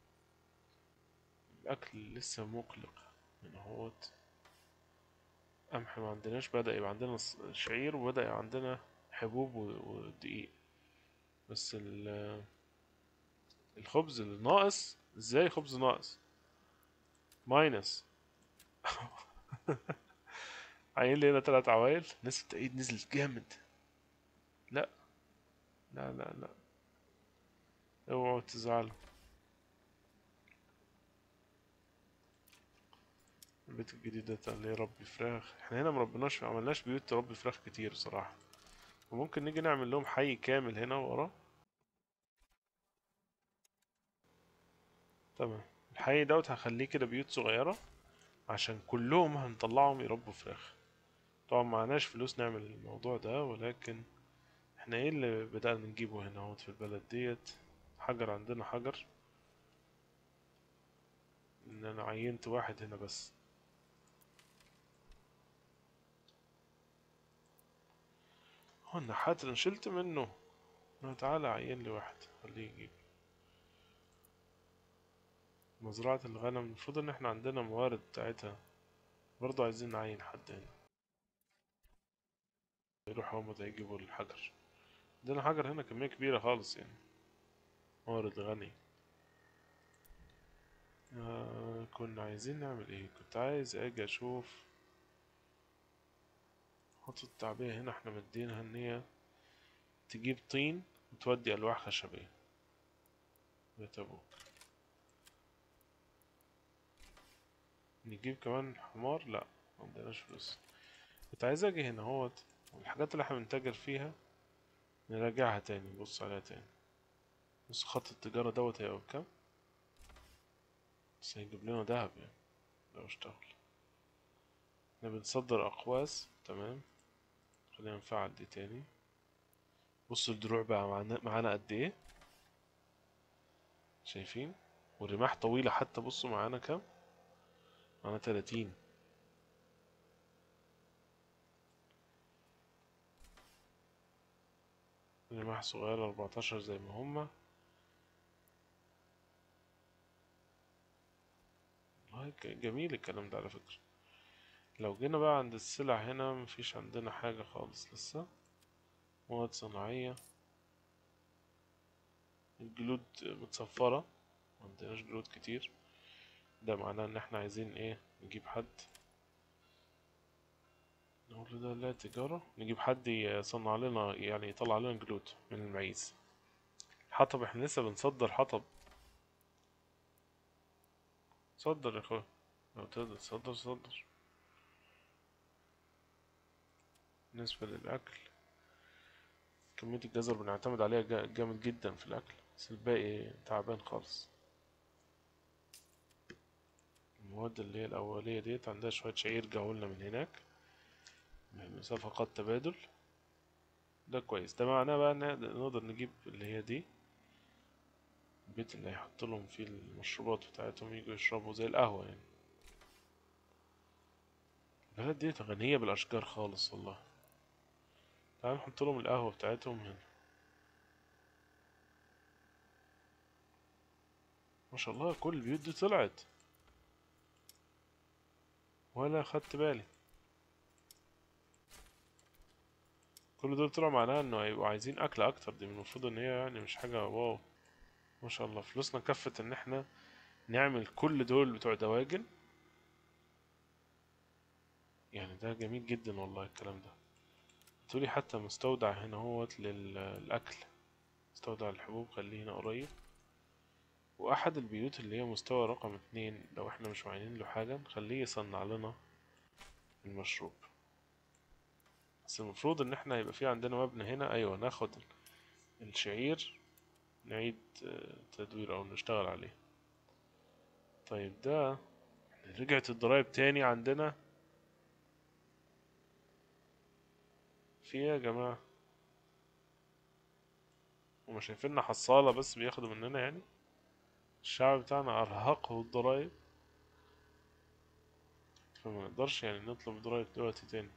الاكل لسه مقلق من اهوت قمح ما عندناش بدأ يبقى عندنا ص- شعير وبدأ يبقى عندنا حبوب و- ودقيق بس ال- الخبز اللي ناقص ازاي خبز ناقص ماينس عايل لي هنا تلات عوايل نسبة التأييد نزلت جامد لا لا لا لا اوعوا تزعلوا البيت الجديد ده اللي يربي فراخ احنا هنا مربناش عملناش بيوت تربي فراخ كتير صراحة وممكن نيجي نعمل لهم حي كامل هنا ورا تمام الحي دوت هخليه كده بيوت صغيرة عشان كلهم هنطلعهم يربوا فراخ طبعا معناش فلوس نعمل الموضوع ده ولكن احنا ايه اللي بدأنا نجيبه هنا اهوت في البلد ديت حجر عندنا حجر ان انا عينت واحد هنا بس هو النحات اللي شلت منه لا تعالى عين لي واحد خليه يجيب مزرعة الغنم المفروض ان احنا عندنا موارد بتاعتها برضو عايزين نعين حد هنا يروحوا هما ده يجيبوا الحجر عندنا حجر هنا كمية كبيرة خالص يعني مورد غني آه كنا عايزين نعمل ايه كنت عايز اجي اشوف خطوة التعبئة هنا احنا مدينها ان هي تجيب طين وتودي الواح خشبية بيت ابوك نجيب كمان حمار لا معندناش فلوس كنت عايز اجي هنا اهوت والحاجات اللي احنا بنتاجر فيها نراجعها تاني نبص عليها تاني بص خط التجارة دوت هيبقى بكام بس هيجيب لنا دهب يعني لو اشتغل احنا بنصدر اقواس تمام خلينا نفعل دي تاني بص الدروع بقى معانا معانا قد ايه شايفين والرماح طويلة حتى بصوا معانا كام معانا تلاتين رماح صغيرة أربعتاشر زي ما هما والله ك- جميل الكلام ده على فكرة لو جينا بقى عند السلع هنا مفيش عندنا حاجة خالص لسه مواد صناعية الجلود متصفرة معندناش جلود كتير ده معناه ان احنا عايزين ايه نجيب حد نقول له ده لا تجارة نجيب حد يصنع لنا يعني يطلع لنا جلود من المعيز حطب احنا لسه بنصدر حطب صدر يا اخويا لو تقدر تصدر صدر بالنسبة للأكل كمية الجزر بنعتمد عليها جا- جامد جدا في الأكل بس الباقي تعبان خالص المواد اللي هي الأولية ديت عندها شوية شعير جاولنا من هناك صفقات تبادل ده كويس ده معناه بقى ان نقدر نجيب اللي هي دي البيت اللي هيحط لهم فيه المشروبات بتاعتهم يجوا يشربوا زي القهوة يعني البلد دي غنية بالأشجار خالص والله تعال نحط لهم القهوة بتاعتهم هنا ما شاء الله كل البيوت دي طلعت ولا خدت بالي كل دول طلعوا معناها انه هيبقوا عايزين اكل اكتر دي من المفروض ان هي يعني مش حاجة واو ما شاء الله فلوسنا كفت ان احنا نعمل كل دول بتوع دواجن يعني ده جميل جدا والله الكلام ده تقولي حتى مستودع هنا هوت للأكل مستودع الحبوب خليه هنا قريب وأحد البيوت اللي هي مستوى رقم اتنين لو احنا مش معينين له حاجة نخليه يصنع لنا المشروب بس المفروض ان احنا يبقى في عندنا مبنى هنا ايوه ناخد الشعير نعيد آه، تدوير او نشتغل عليه طيب ده رجعت الضرايب تاني عندنا في ايه يا جماعة هما شايفيننا حصالة بس بياخدوا مننا يعني الشعب بتاعنا أرهقه الضرايب فما نقدرش يعني نطلب ضرايب دلوقتي تاني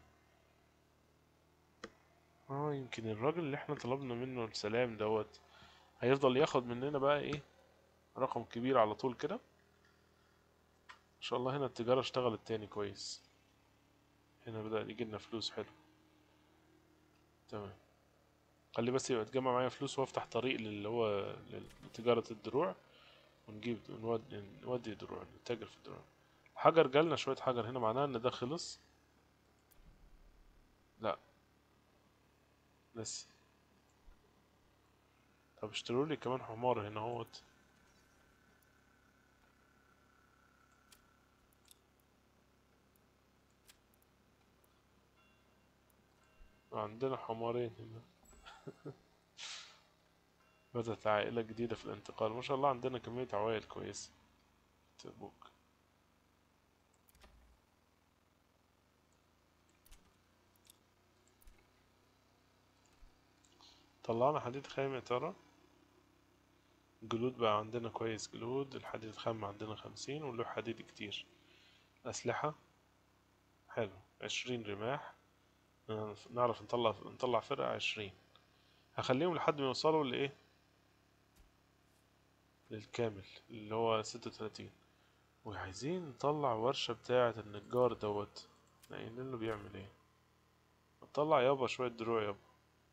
اه يمكن الراجل اللي احنا طلبنا منه السلام دوت هيفضل ياخد مننا بقى ايه رقم كبير على طول كده ان شاء الله هنا التجارة اشتغلت تاني كويس هنا بدأ يجيلنا فلوس حلو تمام خلي بس يبقى تجمع معايا فلوس وافتح طريق اللي هو لتجارة الدروع ونجيب نودي, نودي دروع نتاجر في الدروع حجر جالنا شوية حجر هنا معناها ان ده خلص لا لسه طب اشتروا لي كمان حمار هنا اهوت عندنا حمارين هنا بدأت عائلة جديدة في الانتقال ما شاء الله عندنا كمية عوائل كويسة تبوك طلعنا حديد خام يا ترى جلود بقى عندنا كويس جلود الحديد الخام عندنا خمسين ولوح حديد كتير أسلحة حلو عشرين رماح نعرف نطلع نطلع فرقة عشرين هخليهم لحد ما يوصلوا لإيه للكامل اللي هو ستة وتلاتين وعايزين نطلع ورشة بتاعة النجار دوت قايلين له بيعمل ايه نطلع يابا شوية دروع يابا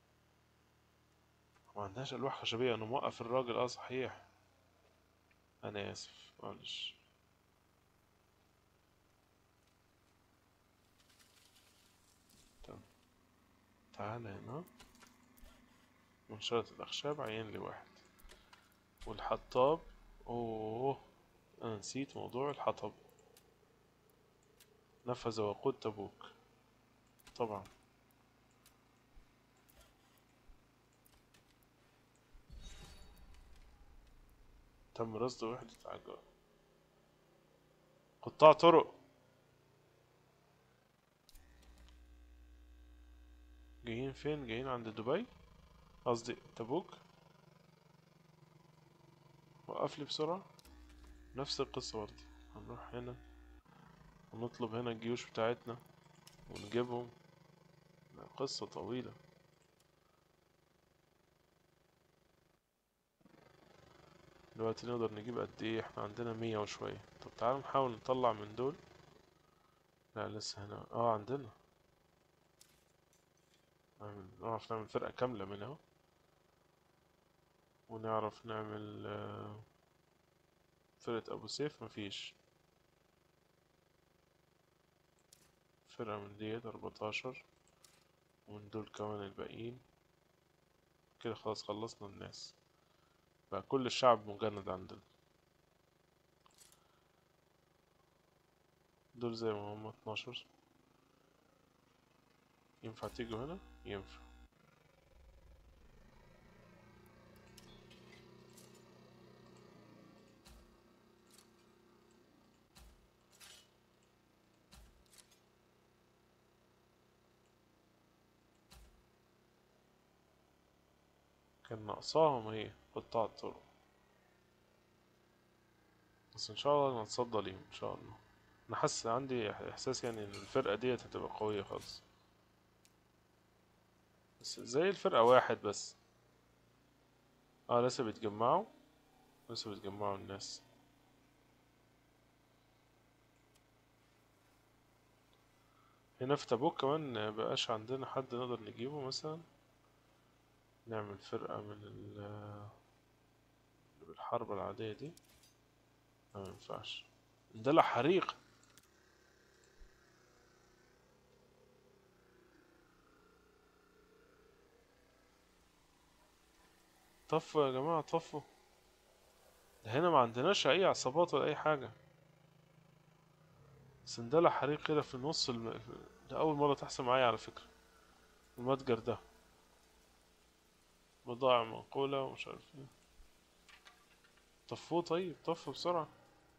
ما عندناش ألواح خشبية أنا موقف الراجل اه صحيح أنا آسف معلش تمام تعالى هنا منشرة الأخشاب عين لي واحد والحطاب أوه أنا نسيت موضوع الحطب نفذ وقود تبوك طبعا تم رصد وحدة عجار قطاع طرق جايين فين جايين عند دبي قصدي تبوك وقف لي بسرعة نفس القصة برضه هنروح هنا ونطلب هنا الجيوش بتاعتنا ونجيبهم لا، قصة طويلة دلوقتي نقدر نجيب قد ايه احنا عندنا مية وشوية طب تعالوا نحاول نطلع من دول لا لسه هنا اه عندنا نعمل نعرف نعمل فرقة كاملة منها ونعرف نعمل آه، فرقة أبو سيف مفيش فرقة من ديت أربعتاشر ومن دول كمان الباقيين كده خلاص خلصنا الناس بقى كل الشعب مجند عندنا دول زي ما هم اتناشر ينفع تيجوا هنا ينفع كان ناقصاهم هي قطاع الطرق بس ان شاء الله نتصدى ليهم ان شاء الله انا حاسس عندي احساس يعني ان الفرقة ديت هتبقى قوية خالص بس زي الفرقة واحد بس اه لسه بيتجمعوا لسه بيتجمعوا الناس هنا في تبوك كمان مبقاش عندنا حد نقدر نجيبه مثلا نعمل فرقة من ال اللي بالحرب العادية دي لا، ما ينفعش ده حريق طفوا يا جماعة طفوا ده هنا ما عندناش أي عصابات ولا أي حاجة سندالة حريق كده في نص الم... ده أول مرة تحصل معايا على فكرة المتجر ده بضائع منقولة ومش عارف ايه طفوه طيب طفوا بسرعة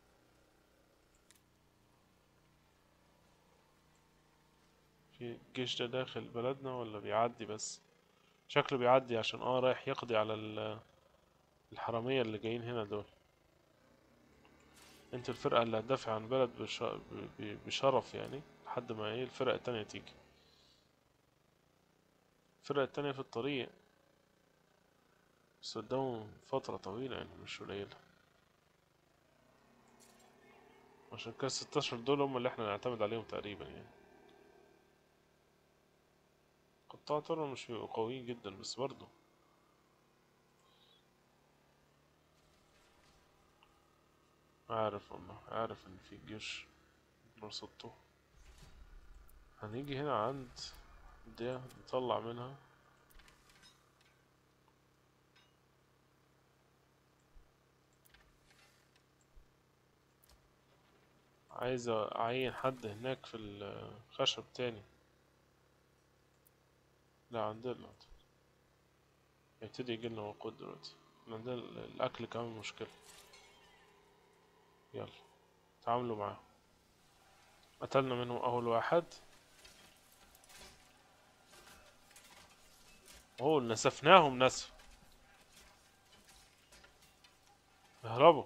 في الجيش ده داخل بلدنا ولا بيعدي بس شكله بيعدي عشان اه رايح يقضي على ال- الحرامية اللي جايين هنا دول انت الفرقة اللي هتدافع عن بلد بش... ب- ب- بشرف يعني لحد ما ايه الفرقة التانية تيجي الفرقة التانية في الطريق بس قدامهم فترة طويلة يعني مش قليلة عشان كده الستاشر دول هم اللي احنا نعتمد عليهم تقريبا يعني قطاع طرق مش بيبقوا قويين جدا بس برضه عارف والله عارف ان في جيش رصدته هنيجي هنا عند دي نطلع منها عايز اعين حد هناك في الخشب تاني لا عندنا يبتدي يجيلنا وقود دلوقتي إحنا عندنا ال- الاكل كمان مشكلة يلا تعاملوا معاه قتلنا منهم اول واحد اوه نسفناهم نسف اهربوا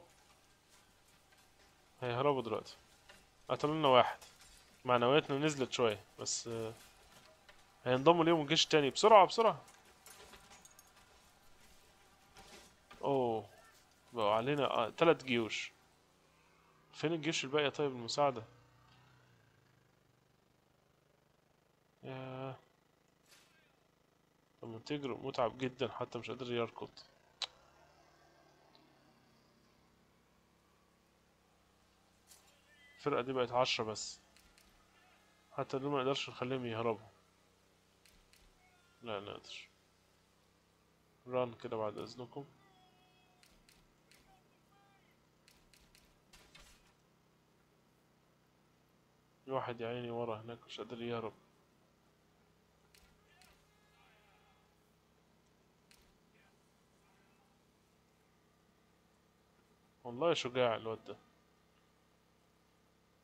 هيهربوا دلوقتي قتلوا لنا واحد معنوياتنا نزلت شوية بس آه، هينضموا ليهم الجيش التاني بسرعة بسرعة اوه بقوا علينا آه، تلات جيوش فين الجيوش الباقية طيب المساعدة ياه طب مونتيجرو متعب جدا حتى مش قادر يركض الفرقة دي بقت عشرة بس حتى دول ما نقدرش نخليهم يهربوا لا نقدر ران كده بعد اذنكم في واحد يا عيني ورا هناك مش قادر يهرب والله شجاع الواد ده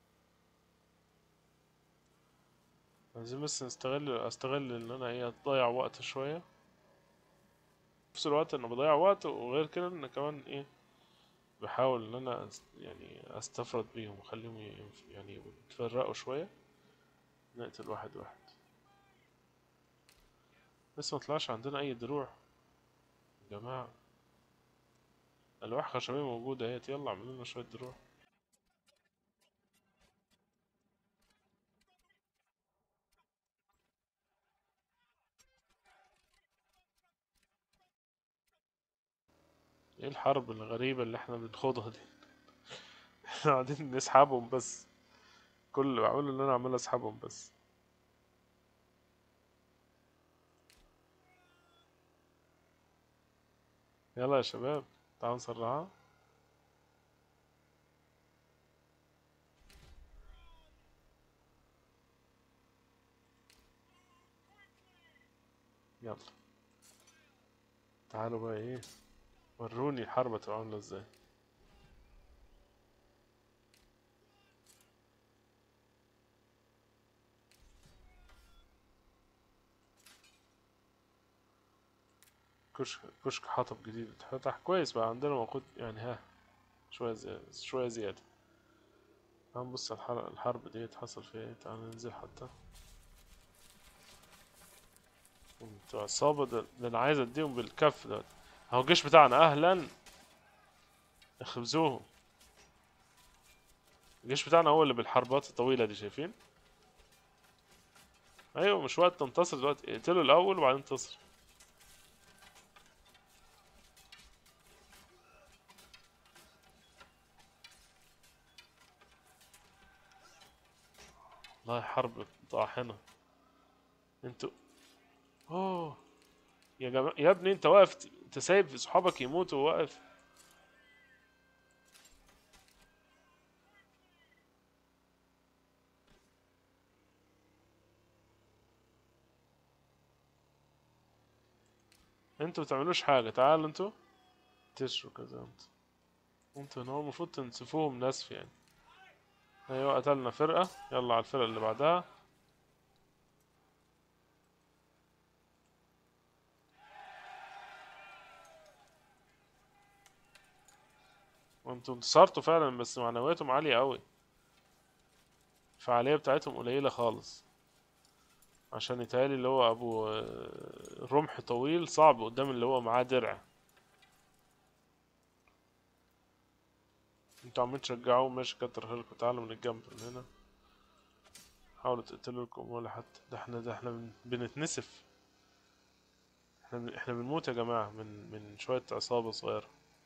عايزين بس نستغل استغل ان انا ايه اضيع وقت شوية في نفس الوقت انا بضيع وقت وغير كده ان كمان ايه بحاول ان انا أس- يعني استفرد بيهم واخليهم ي- يعني يتفرقوا شوية نقتل واحد واحد لسه ما طلعش عندنا اي دروع يا جماعة الواح خشبية موجودة اهيت يلا اعملوا لنا شوية دروع ايه الحرب الغريبة اللي احنا بنخوضها دي احنا قاعدين نسحبهم بس كل اللي بعمله ان انا عمال اسحبهم بس يلا يا شباب تعالوا نسرعها يلا تعالوا بقى ايه وروني الحرب تبقى عاملة ازاي كشك كشك حطب جديد اتفتح كويس بقى عندنا موجود يعني ها شوية زيادة شوية زيادة هنبص على الحرب, الحرب دي حصل فيها ايه تعال ننزل حتى بتوع الصابة ده, ده انا عايز اديهم بالكف ده اهو الجيش بتاعنا اهلا اخبزوهم الجيش بتاعنا هو اللي بالحربات الطويلة دي شايفين ايوه مش وقت تنتصر دلوقتي اقتلوا الاول وبعدين انتصر والله حرب طاحنة انتوا اوه يا جماعة يا ابني انت واقف ت- انت سايب صحابك يموتوا وواقف انتوا بتعملوش حاجة تعالوا انتوا تشروا كذا انتوا انتوا هنا هو المفروض تنسفوهم نسف يعني ايوه قتلنا فرقة يلا على الفرقة اللي بعدها وانتوا انتصرتوا فعلا بس معنوياتهم عالية قوي الفعالية بتاعتهم قليلة خالص عشان يتهيألي اللي هو ابو آه، رمح طويل صعب قدام اللي هو معاه درع انتوا عمالين تشجعوه ماشي كتر خيركم تعالوا من الجنب من هنا حاولوا تقتلوا لكم ولا حتى ده احنا ده احنا بن- بنتنسف احنا بن- احنا بنموت يا جماعة من من شوية عصابة صغيرة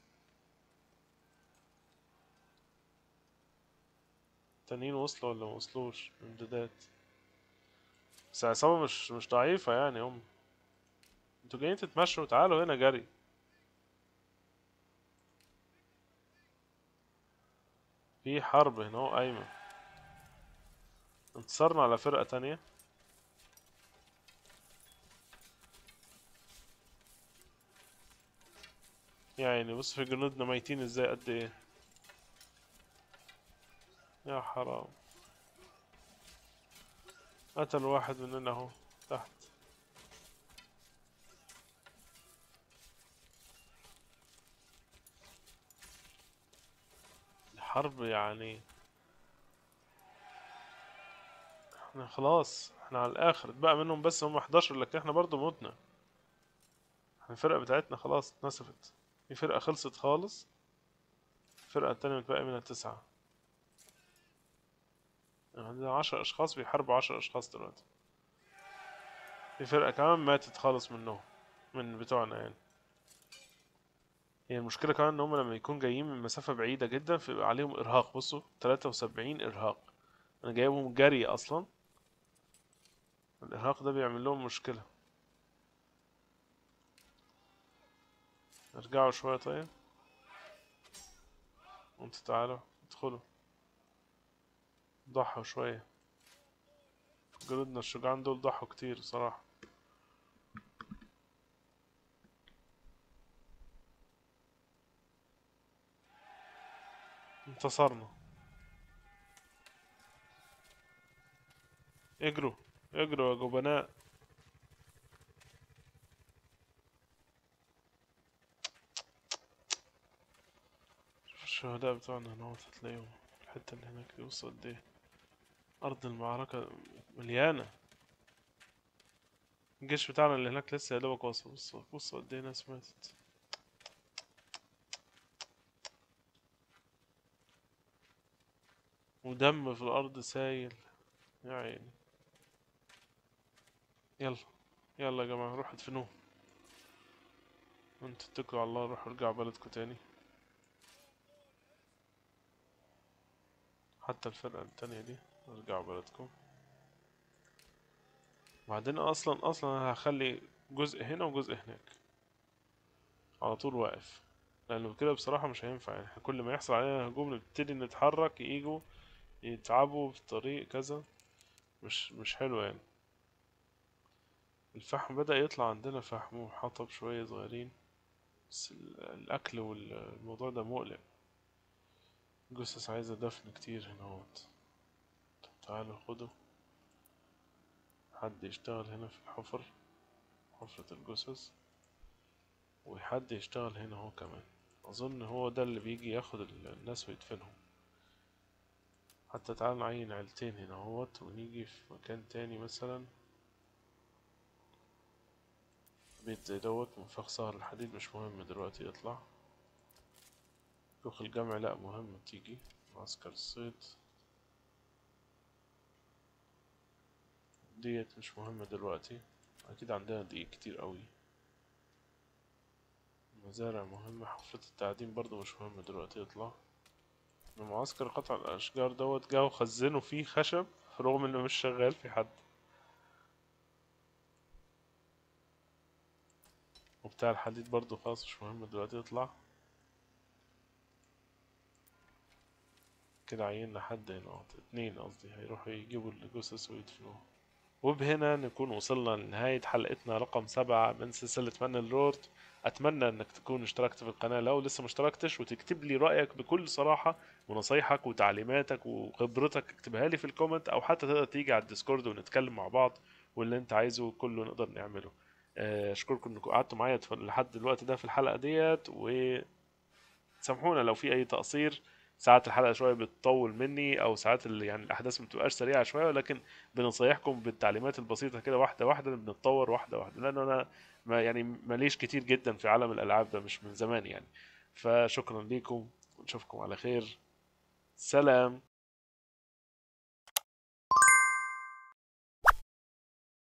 التانيين وصلوا ولا ما وصلوش امدادات بس العصابة مش مش ضعيفة يعني هم انتوا جايين تتمشوا تعالوا هنا جري في حرب هنا اهو قايمة انتصرنا على فرقة تانية يعني بص في جنودنا ميتين ازاي قد ايه يا حرام قتل واحد مننا اهو تحت الحرب يعني احنا خلاص احنا على الاخر اتبقى منهم بس هم 11 لكن احنا برضو متنا احنا الفرقة بتاعتنا خلاص اتنسفت في فرقة خلصت خالص الفرقة التانية متبقى منها تسعة يعني عندنا عشر أشخاص بيحاربوا عشر أشخاص دلوقتي في فرقة كمان ماتت خالص منهم من بتوعنا يعني هي المشكلة كمان إن هم لما يكون جايين من مسافة بعيدة جدا فيبقى عليهم إرهاق بصوا تلاتة وسبعين إرهاق أنا جايبهم جري أصلا الإرهاق ده بيعمل لهم مشكلة ارجعوا شوية طيب وانتوا تعالوا ادخلوا ضحوا شوية جنودنا الشجعان دول ضحوا كتير صراحة انتصرنا اجروا اجروا يا جبناء شوف الشهداء بتوعنا هنا هتلاقيهم الحتة اللي هناك دي بص قد ايه أرض المعركة مليانة الجيش بتاعنا اللي هناك لسه يا دوبك واصل بص بص قد ايه ناس ماتت ودم في الأرض سايل يا عيني يلا يلا يا جماعة روحوا ادفنوه انتوا اتكلوا على الله روحوا ارجعوا بلدكم تاني حتى الفرقة التانية دي ارجعوا بلدكم بعدين اصلا اصلا أنا هخلي جزء هنا وجزء هناك على طول واقف لانه كده بصراحة مش هينفع يعني إحنا كل ما يحصل علينا هجوم نبتدي نتحرك ييجوا يتعبوا في الطريق كذا مش مش حلو يعني الفحم بدأ يطلع عندنا فحم وحطب شوية صغيرين بس ال- الأكل والموضوع ده مقلق جثث عايزة دفن كتير هنا اهوت طب تعالوا خدوا حد يشتغل هنا في الحفر حفرة الجثث وحد يشتغل هنا هو كمان أظن هو ده اللي بيجي ياخد ال- الناس ويدفنهم حتى تعال نعين عيلتين هنا اهوت ونيجي في مكان تاني مثلا بيت زي دوت منفخ سهر الحديد مش مهم دلوقتي يطلع كوخ الجمع لا مهم تيجي معسكر الصيد ديت مش مهمة دلوقتي أكيد عندنا دقيق كتير قوي مزارع مهمة حفرة التعدين برضو مش مهم دلوقتي يطلع معسكر قطع الأشجار دوت جاوا خزنوا فيه خشب رغم إنه مش شغال في حد وبتاع الحديد برضو خلاص مش مهم دلوقتي يطلع كده عيننا حد هنا اهوت، اتنين قصدي هيروحوا يجيبوا الجثث ويدفنوها وبهنا نكون وصلنا لنهاية حلقتنا رقم سبعة من سلسلة فن الرورد أتمنى إنك تكون اشتركت في القناة لو لسه مشتركتش وتكتب لي رأيك بكل صراحة ونصايحك وتعليماتك وخبرتك اكتبها لي في الكومنت أو حتى تقدر تيجي على الديسكورد ونتكلم مع بعض واللي أنت عايزه كله نقدر نعمله آه، أشكركم إنكم قعدتوا معايا لحد الوقت ده في الحلقة ديت وسامحونا لو في أي تقصير ساعات الحلقة شوية بتطول مني أو ساعات اللي يعني الأحداث ما بتبقاش سريعة شوية ولكن بنصيحكم بالتعليمات البسيطة كده واحدة واحدة بنتطور واحدة واحدة لأن أنا ما يعني ماليش كتير جدا في عالم الألعاب ده مش من زمان يعني فشكرا ليكم ونشوفكم على خير سلام